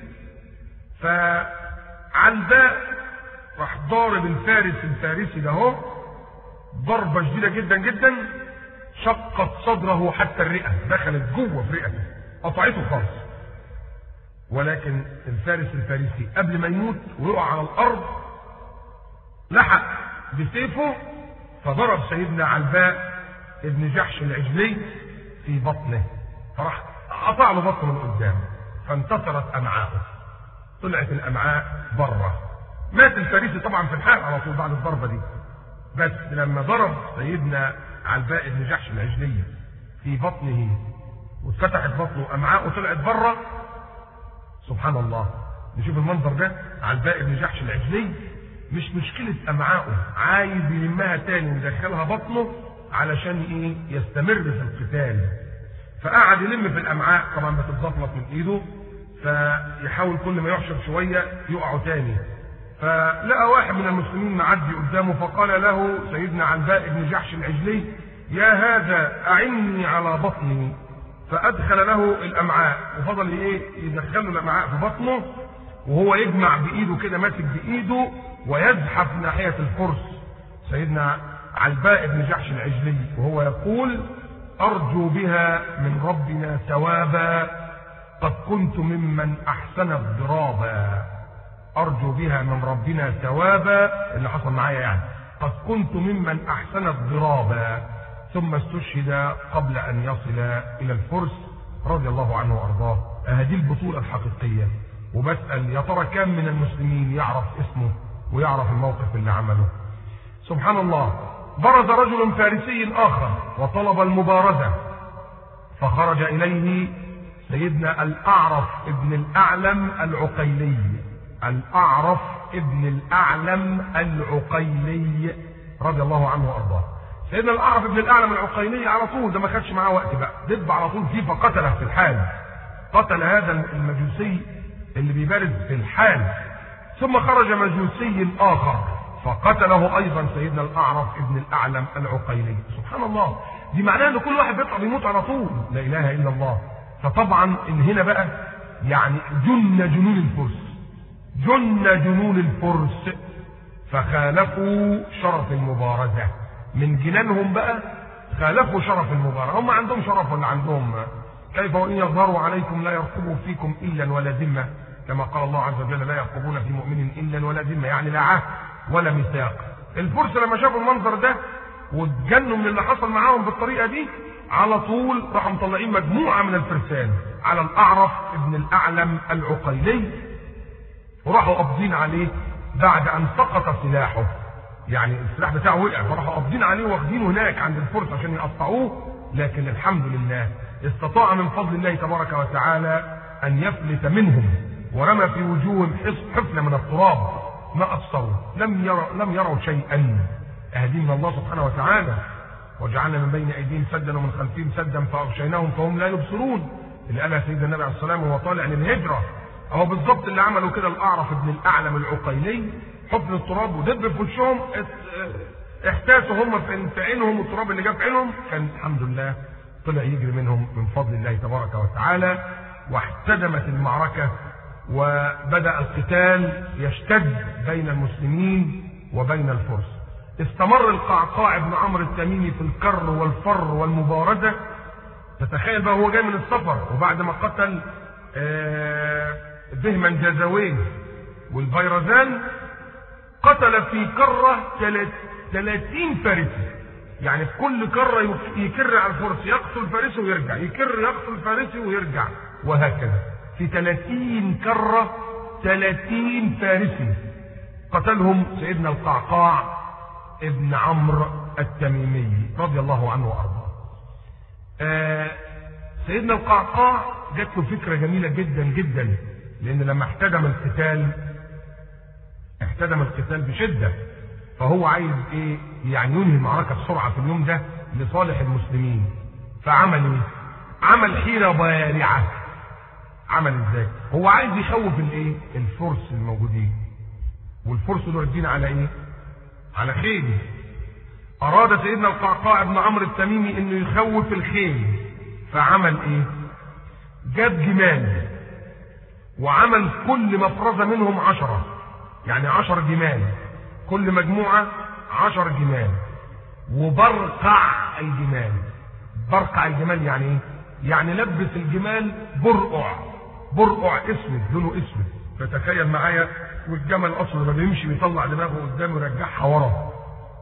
فعنباء راح ضارب الفارس الفارسي ده اهو ضربه شديده جدا جدا شقت صدره حتى الرئه دخلت جوه في رئته قطعته خالص ولكن الفارس الفارسي قبل ما يموت ويقع على الارض لحق بسيفه فضرب سيدنا علباء ابن جحش العجلي في بطنه فراح قطع له بطنه من قدام فانتصرت امعاءه طلعت الامعاء بره مات الفارسي طبعا في الحال على طول بعد الضربه دي بس لما ضرب سيدنا علباء بن جحش العجلي في بطنه واتفتحت بطنه امعاءه طلعت بره سبحان الله نشوف المنظر ده علباء بن جحش العجلي مش مشكلة أمعائه عايز يلمها تاني ويدخلها بطنه علشان إيه يستمر في القتال فقعد يلم في الأمعاء طبعا بتتزفلط من إيده فيحاول كل ما يحشر شوية يقعوا تاني فلقى واحد من المسلمين معدي قدامه فقال له سيدنا عنباء بن جحش العجلي يا هذا أعني على بطني فأدخل له الأمعاء وفضل إيه يدخل له الأمعاء في بطنه وهو يجمع بإيده كده ماسك بإيده ويزحف ناحية الفرس سيدنا علباء بن جحش العجلي وهو يقول أرجو بها من ربنا ثوابا قد كنت ممن أحسن الضرابا أرجو بها من ربنا ثوابا اللي حصل معايا يعني قد كنت ممن أحسن الضرابا ثم استشهد قبل أن يصل إلى الفرس رضي الله عنه وأرضاه هذه البطولة الحقيقية وبسأل يا ترى كم من المسلمين يعرف اسمه ويعرف الموقف اللي عمله سبحان الله برز رجل فارسي آخر وطلب المبارزة فخرج إليه سيدنا الأعرف ابن الأعلم العقيلي الأعرف ابن الأعلم العقيلي رضي الله عنه وأرضاه سيدنا الأعرف ابن الأعلم العقيلي على طول ده ما خدش معاه وقت بقى دب على طول فيه فقتله في الحال قتل هذا المجوسي اللي بيبارز في الحال ثم خرج مجوسي آخر فقتله أيضا سيدنا الأعرف ابن الأعلم العقيلي سبحان الله دي معناها ان كل واحد بيطلع بيموت على طول لا اله الا الله فطبعا ان هنا بقى يعني جن جنون الفرس جن جنون الفرس فخالفوا شرف المبارزة من جنانهم بقى خالفوا شرف المبارزة هم عندهم شرف ولا عندهم كيف وإن يظهروا عليكم لا يرقبوا فيكم إلا ولا ذمة كما قال الله عز وجل لا يرقبون في مؤمن إلا ولا ذمة يعني لا عهد ولا ميثاق الفرس لما شافوا المنظر ده واتجنوا من اللي حصل معاهم بالطريقة دي على طول راحوا مطلعين مجموعة من الفرسان على الأعرف ابن الأعلم العقيلي وراحوا قابضين عليه بعد أن سقط سلاحه يعني السلاح بتاعه وقع فراحوا قابضين عليه واخدينه هناك عند الفرس عشان يقطعوه لكن الحمد لله استطاع من فضل الله تبارك وتعالى أن يفلت منهم ورمى في وجوههم حفنة من التراب ما أبصروا لم يروا لم يروا شيئا أهدي من الله سبحانه وتعالى وجعلنا من بين أيديهم سدا ومن خلفهم سدا فأغشيناهم فهم لا يبصرون اللي قالها سيدنا النبي عليه الصلاة والسلام وهو طالع للهجرة أهو بالظبط اللي عملوا كده الأعرف ابن الأعلم العقيلي حفن التراب ودب في وشهم احتاسوا هم في عينهم والتراب اللي جاب في عينهم كان الحمد لله طلع يجري منهم من فضل الله تبارك وتعالى واحتدمت المعركة وبدأ القتال يشتد بين المسلمين وبين الفرس استمر القعقاع بن عمرو التميمي في الكر والفر والمبارزة تتخيل بقى هو جاي من السفر وبعد ما قتل دهما جازويه والفيرزان قتل في كرة 30 فارسي يعني في كل كرة يكر على الفرس يقتل فارسي ويرجع يكر يقتل فارسي ويرجع وهكذا في 30 كرة 30 فارسي قتلهم سيدنا القعقاع ابن عمرو التميمي رضي الله عنه وارضاه. آه سيدنا القعقاع جات له فكره جميله جدا جدا لان لما احتدم القتال احتدم القتال بشده فهو عايز ايه يعني ينهي المعركه بسرعه في اليوم ده لصالح المسلمين فعمل ايه عمل حيله بارعه عمل ازاي هو عايز يخوف الايه الفرس الموجودين والفرس دول راكبين على ايه على خيل اراد سيدنا القعقاع بن عمرو التميمي انه يخوف الخيل فعمل ايه جاب جمال وعمل كل مفرزة منهم عشرة يعني عشر جمال كل مجموعة عشر جمال وبرقع الجمال برقع الجمال يعني ايه يعني لبس الجمال برقع برقع اسود لونه اسود فتخيل معايا والجمل اصلا لما بيمشي بيطلع دماغه قدام ويرجعها ورا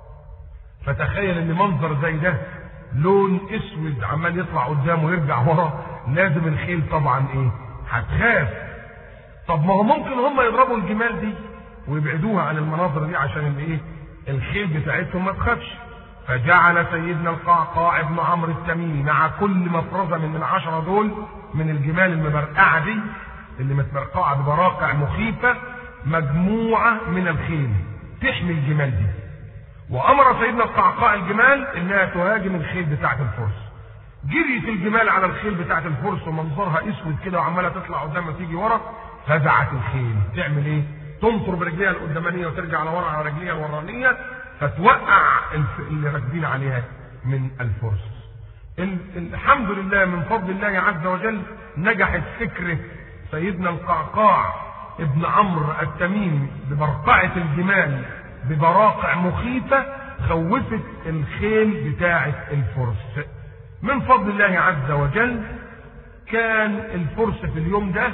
فتخيل ان منظر زي ده لون اسود عمال يطلع قدام ويرجع ورا لازم الخيل طبعا ايه هتخاف طب ما هو ممكن هم يضربوا الجمال دي ويبعدوها عن المناظر دي عشان الايه الخيل بتاعتهم ما تخافش فجعل سيدنا القعقاع بن عمرو التميمي مع كل مفرزه من العشره دول من الجمال المبرقعه دي اللي متبرقعه ببراقع مخيفه مجموعه من الخيل تحمي الجمال دي وامر سيدنا القعقاع الجمال انها تهاجم الخيل بتاعه الفرس جريت الجمال على الخيل بتاعه الفرس ومنظرها اسود كده وعماله تطلع قدام وتيجي ورا فزعت الخيل تعمل ايه تنطر برجليها القدامانيه وترجع لورا على رجليها الورانيه فتوقع اللي راكبين عليها من الفرس الحمد لله من فضل الله عز وجل نجحت فكره سيدنا القعقاع ابن عمرو التميمي ببرقعه الجمال ببراقع مخيفة خوفت الخيل بتاعة الفرس من فضل الله عز وجل كان الفرس في اليوم ده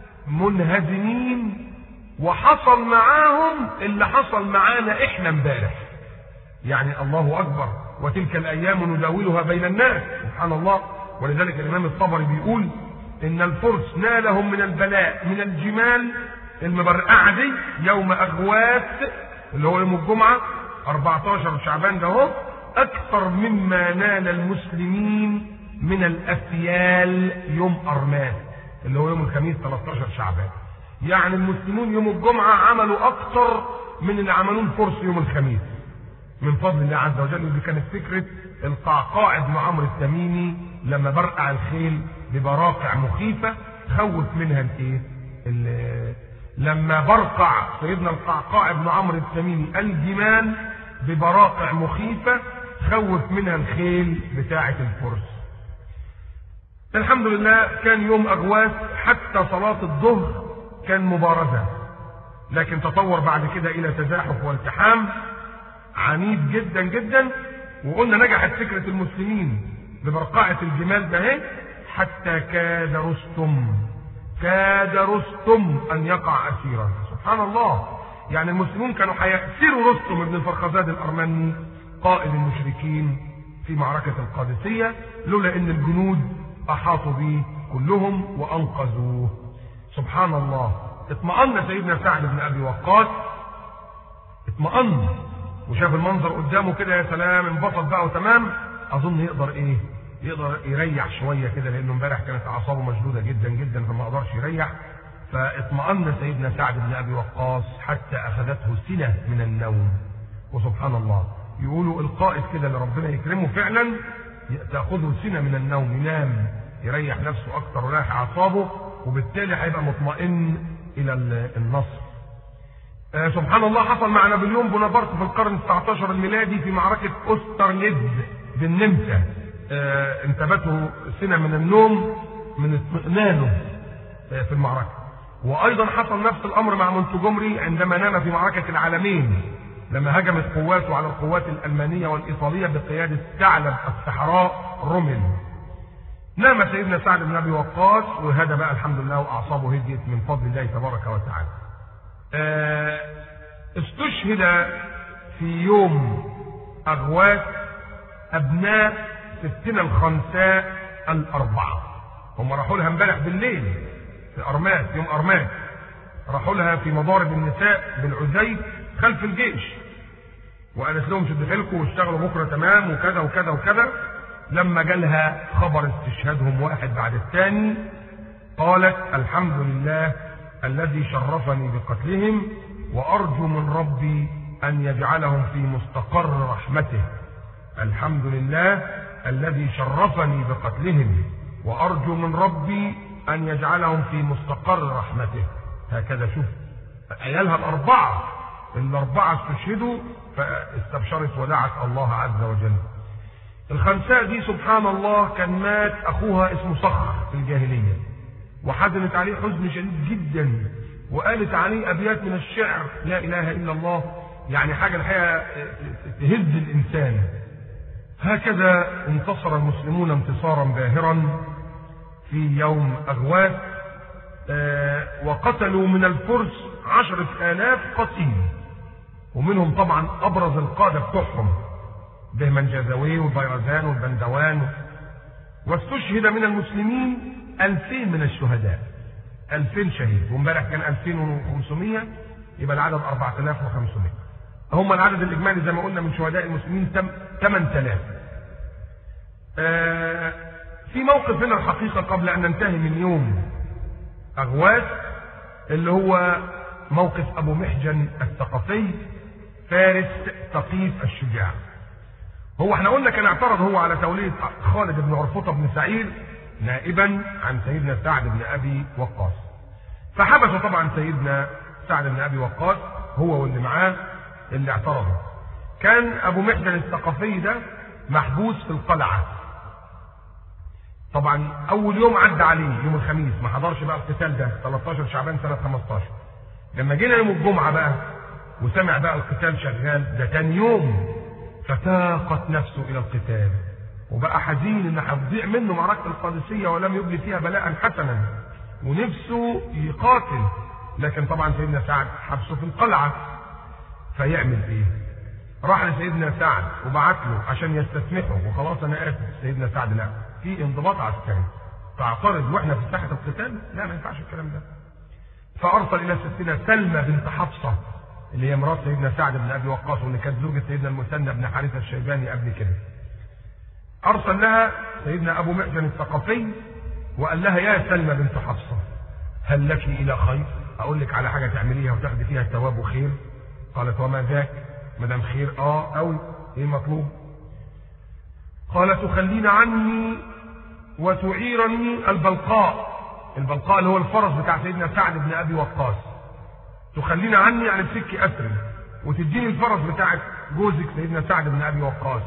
منهزمين وحصل معاهم اللي حصل معانا احنا امبارح يعني الله اكبر وتلك الايام نداولها بين الناس سبحان الله ولذلك الامام الطبري بيقول ان الفرس نالهم من البلاء من الجمال المبرقعه دي يوم اغواث اللي هو يوم الجمعة 14 شعبان ده اهو أكثر مما نال المسلمين من الأفيال يوم أرمان اللي هو يوم الخميس 13 شعبان يعني المسلمون يوم الجمعة عملوا أكثر من اللي عملوه الفرس يوم الخميس من فضل الله عز وجل دي كانت فكرة القعقاع بن عمرو التميمي لما برقع الخيل ببراقع مخيفة خوف منها الايه؟ لما برقع سيدنا القعقاع بن عمرو التميمي الجمال ببراقع مخيفة خوف منها الخيل بتاعة الفرس الحمد لله كان يوم أغواث حتى صلاة الظهر كان مبارزة لكن تطور بعد كده إلى تزاحف والتحام عنيف جدا جدا وقلنا نجحت فكرة المسلمين ببرقعة الجمال ده حتى كاد رستم كاد رستم ان يقع اسيرا سبحان الله يعني المسلمون كانوا هيأسروا رستم بن الفرخزاد الارمني قائد المشركين في معركة القادسية لولا ان الجنود احاطوا به كلهم وانقذوه سبحان الله اطمأن سيدنا سعد بن ابي وقاص اطمأن وشاف المنظر قدامه كده يا سلام انبسط بقى وتمام اظن يقدر ايه يقدر يريح شويه كده لانه امبارح كانت اعصابه مشدوده جدا جدا فما قدرش يريح فاطمأن سيدنا سعد بن ابي وقاص حتى اخذته سنه من النوم وسبحان الله يقولوا القائد كده اللي ربنا يكرمه فعلا تاخذه سنه من النوم ينام يريح نفسه اكتر ويريح اعصابه وبالتالي هيبقى مطمئن الى النصر آه سبحان الله حصل مع نابليون بونابرت في القرن 19 الميلادي في معركه اوسترليد بالنمسا آه انتابته سنه من النوم من اطمئنانه آه في المعركه وايضا حصل نفس الامر مع مونتجومري عندما نام في معركه العالمين لما هجمت قواته على القوات الالمانيه والايطاليه بقياده ثعلب الصحراء رومل نام سيدنا سعد بن ابي وقاص وهذا بقى الحمد لله واعصابه هديت من فضل الله تبارك وتعالى. آه، استشهد في يوم اغواث ابناء ستنا الخنساء الاربعه. هم راحوا لها امبارح بالليل في ارماس يوم ارماس. راحوا لها في مضارب النساء بالعزيز خلف الجيش. وقالت لهم شدوا حيلكم واشتغلوا بكره تمام وكذا وكذا وكذا لما جالها خبر استشهادهم واحد بعد الثاني قالت الحمد لله الذي شرفني بقتلهم وارجو من ربي ان يجعلهم في مستقر رحمته الحمد لله الذي شرفني بقتلهم وارجو من ربي ان يجعلهم في مستقر رحمته هكذا شوف عيالها الاربعه الاربعه استشهدوا فاستبشرت ودعت الله عز وجل الخنساء دي سبحان الله كان مات اخوها اسمه صخر في الجاهليه وحزنت عليه حزن شديد جدا وقالت عليه ابيات من الشعر لا اله الا الله يعني حاجه الحقيقه تهز الانسان هكذا انتصر المسلمون انتصارا باهرا في يوم اغواث آه وقتلوا من الفرس عشرة آلاف قتيل ومنهم طبعا أبرز القادة بتوعهم بهمن جازوي والبيرزان والبندوان واستشهد من المسلمين ألفين من الشهداء ألفين شهيد وامبارح كان ألفين وخمسمية يبقى العدد أربعة آلاف وخمسمية هم العدد الإجمالي زي ما قلنا من شهداء المسلمين ثمان آلاف آه في موقف هنا الحقيقة قبل أن ننتهي من يوم أغواث اللي هو موقف أبو محجن الثقفي فارس ثقيف الشجاع هو احنا قلنا كان اعترض هو على تولية خالد بن عرفطة بن سعيد نائبا عن سيدنا سعد بن ابي وقاص فحبس طبعا سيدنا سعد بن ابي وقاص هو واللي معاه اللي اعترضوا كان ابو محجن الثقفي ده محبوس في القلعه طبعا اول يوم عدى عليه يوم الخميس ما حضرش بقى القتال ده 13 شعبان سنه 15 لما جينا يوم الجمعه بقى وسمع بقى القتال شغال ده تاني يوم فتاقت نفسه الى القتال وبقى حزين ان هتضيع منه معركه القادسيه ولم يبلي فيها بلاء حسنا ونفسه يقاتل لكن طبعا سيدنا سعد حبسه في القلعه فيعمل ايه؟ راح لسيدنا سعد وبعت له عشان يستسمحه وخلاص انا اسف سيدنا سعد لا في انضباط عسكري تعترض واحنا في ساحه القتال لا ما ينفعش الكلام ده فارسل الى ستنا سلمى بنت حفصه اللي هي مرات سيدنا سعد بن ابي وقاص واللي كانت زوجة سيدنا المثنى بن حارثه الشيباني قبل كده. ارسل لها سيدنا ابو محجن الثقفي وقال لها يا سلمى بنت حفصه هل لك الى خير؟ اقول لك على حاجه تعمليها وتاخدي فيها ثواب وخير؟ قالت وما ذاك؟ ما دام خير اه قوي ايه مطلوب؟ قال تخلين عني وتعيرني البلقاء البلقاء اللي هو الفرس بتاع سيدنا سعد بن ابي وقاص تخلينا عني يعني تفكي اسري وتديني الفرس بتاعت جوزك سيدنا سعد بن ابي وقاص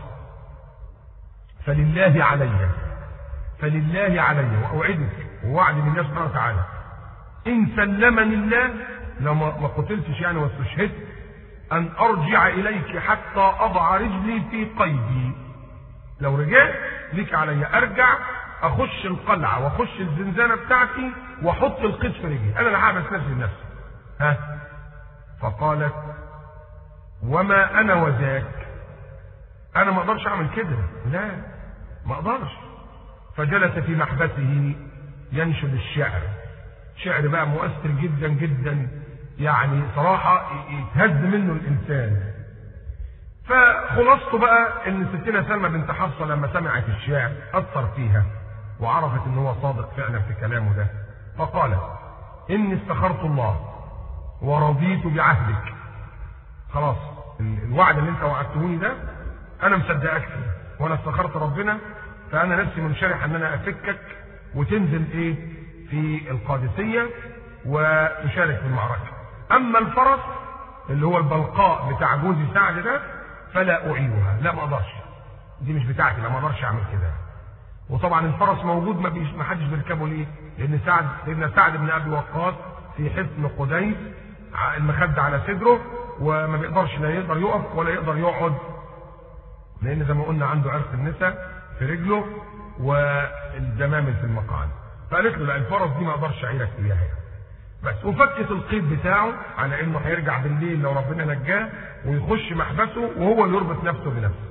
فلله علي فلله علي واوعدك ووعد من الله سبحانه وتعالى ان سلمني الله لو ما قتلتش يعني واستشهدت ان ارجع اليك حتى اضع رجلي في قيدي لو رجعت ليك علي ارجع اخش القلعه واخش الزنزانه بتاعتي واحط القيد في رجلي انا اللي هحبس نفسي بنفسي ها فقالت وما انا وذاك انا ما اقدرش اعمل كده لا ما اقدرش فجلس في محبسه ينشد الشعر شعر بقى مؤثر جدا جدا يعني صراحة يتهز منه الإنسان فخلاصته بقى إن ستنا سلمى بنت حفصة لما سمعت الشعر أثر فيها وعرفت إن هو صادق فعلا في كلامه ده فقالت إني استخرت الله ورضيت بعهدك خلاص الوعد اللي انت وعدتهوني ده انا مصدقك فيه وانا استخرت ربنا فانا نفسي منشرح ان انا افكك وتنزل ايه في القادسيه وتشارك في المعركه اما الفرس اللي هو البلقاء بتاع جوزي سعد ده فلا اعيدها لا ما اقدرش دي مش بتاعتي لا ما اقدرش اعمل كده وطبعا الفرس موجود ما, بيش ما حدش بيركبه ليه؟ لان سعد سيدنا سعد بن ابي وقاص في حصن قديس المخدة على صدره وما بيقدرش لا يقدر يقف ولا يقدر يقعد لان زي ما قلنا عنده عرق النساء في رجله والدمامل في المقعد فقالت له لا الفرس دي ما اقدرش اعيرك اياها يعني. بس وفكت القيد بتاعه على انه هيرجع بالليل لو ربنا نجاه ويخش محبسه وهو اللي يربط نفسه بنفسه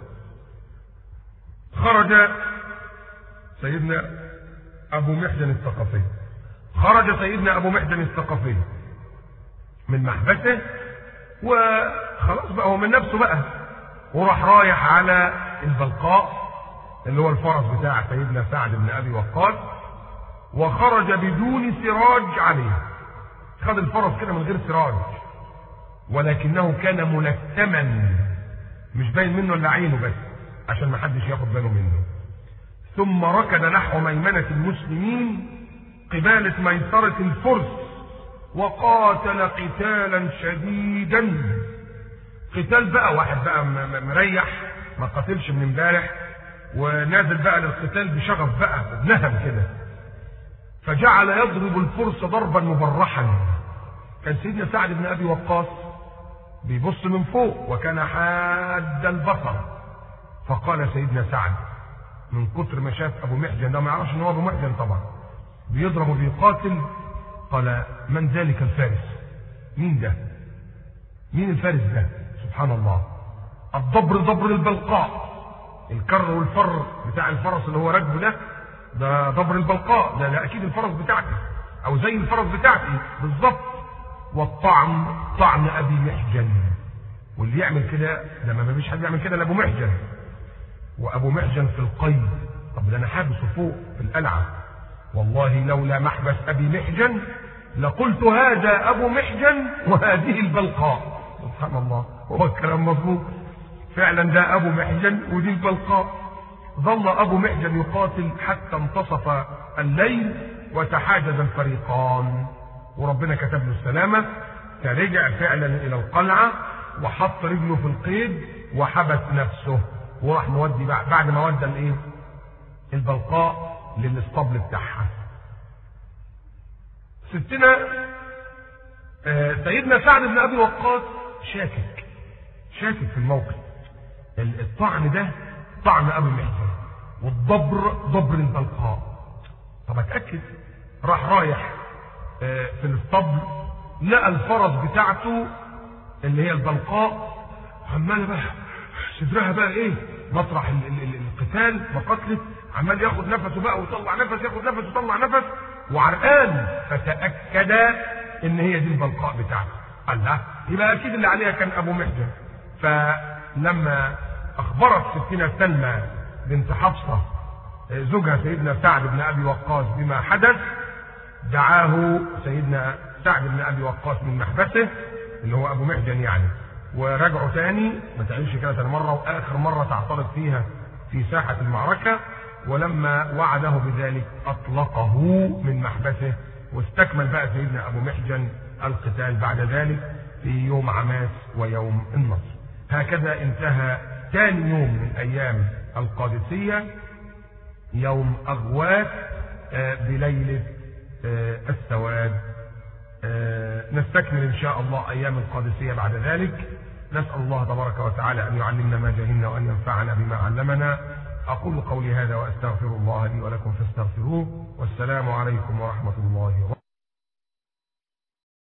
خرج سيدنا ابو محزن الثقفي خرج سيدنا ابو محزن الثقفي من محبسه وخلاص بقى هو من نفسه بقى وراح رايح على البلقاء اللي هو الفرس بتاع سيدنا سعد بن ابي وقاص وخرج بدون سراج عليه خد الفرس كده من غير سراج ولكنه كان ملثما مش باين منه الا عينه بس عشان ما حدش ياخد باله منه ثم ركض نحو ميمنة المسلمين قبالة ميسرة الفرس وقاتل قتالا شديدا قتال بقى واحد بقى مريح ما قاتلش من امبارح ونازل بقى للقتال بشغف بقى بنهم كده فجعل يضرب الفرس ضربا مبرحا كان سيدنا سعد بن ابي وقاص بيبص من فوق وكان حاد البصر فقال سيدنا سعد من كتر ما شاف ابو محجن ده ما يعرفش ان هو ابو محجن طبعا بيضرب وبيقاتل قال من ذلك الفارس مين ده مين الفارس ده سبحان الله الضبر ضبر البلقاء الكر والفر بتاع الفرس اللي هو راكبه ده ده ضبر البلقاء ده, ده اكيد الفرس بتاعتي او زي الفرس بتاعتي بالظبط والطعن طعن ابي محجن واللي يعمل كده لما ما فيش حد يعمل كده لابو محجن وابو محجن في القيد طب ده انا حابسه فوق في القلعه والله لولا محبس ابي محجن لقلت هذا ابو محجن وهذه البلقاء سبحان الله هو الكلام مظبوط فعلا ده ابو محجن ودي البلقاء ظل ابو محجن يقاتل حتى انتصف الليل وتحاجز الفريقان وربنا كتب له السلامه فرجع فعلا الى القلعه وحط رجله في القيد وحبس نفسه وراح مودي بعد ما ودى الايه؟ البلقاء للاسطبل بتاعها. ستنا سيدنا سعد بن ابي وقاص شاكك شاكك في الموقف الطعن ده طعن ابي محزن والضبر ضبر البلقاء طب اتاكد راح رايح في الاسطبل لقى الفرس بتاعته اللي هي البلقاء عماله بقى صدرها بقى ايه مطرح ال ال ال القتال وقتله عمال ياخد نفسه بقى ويطلع نفس ياخد نفس ويطلع نفس وعرقان فتاكد ان هي دي البلقاء بتاعته قال لا يبقى اكيد اللي عليها كان ابو محجن فلما اخبرت ستنا سلمى بنت حفصه زوجها سيدنا سعد بن ابي وقاص بما حدث دعاه سيدنا سعد بن ابي وقاص من محبسه اللي هو ابو محجن يعني ورجعوا تاني ما تعيش كده تاني مره واخر مره تعترض فيها في ساحه المعركه ولما وعده بذلك اطلقه من محبسه واستكمل بقى سيدنا ابو محجن القتال بعد ذلك في يوم عماس ويوم النصر هكذا انتهى ثاني يوم من ايام القادسيه يوم اغواث بليله السواد نستكمل ان شاء الله ايام القادسيه بعد ذلك نسال الله تبارك وتعالى ان يعلمنا ما جهلنا وان ينفعنا بما علمنا اقول قولي هذا واستغفر الله لي ولكم فاستغفروه والسلام عليكم ورحمه الله وبركاته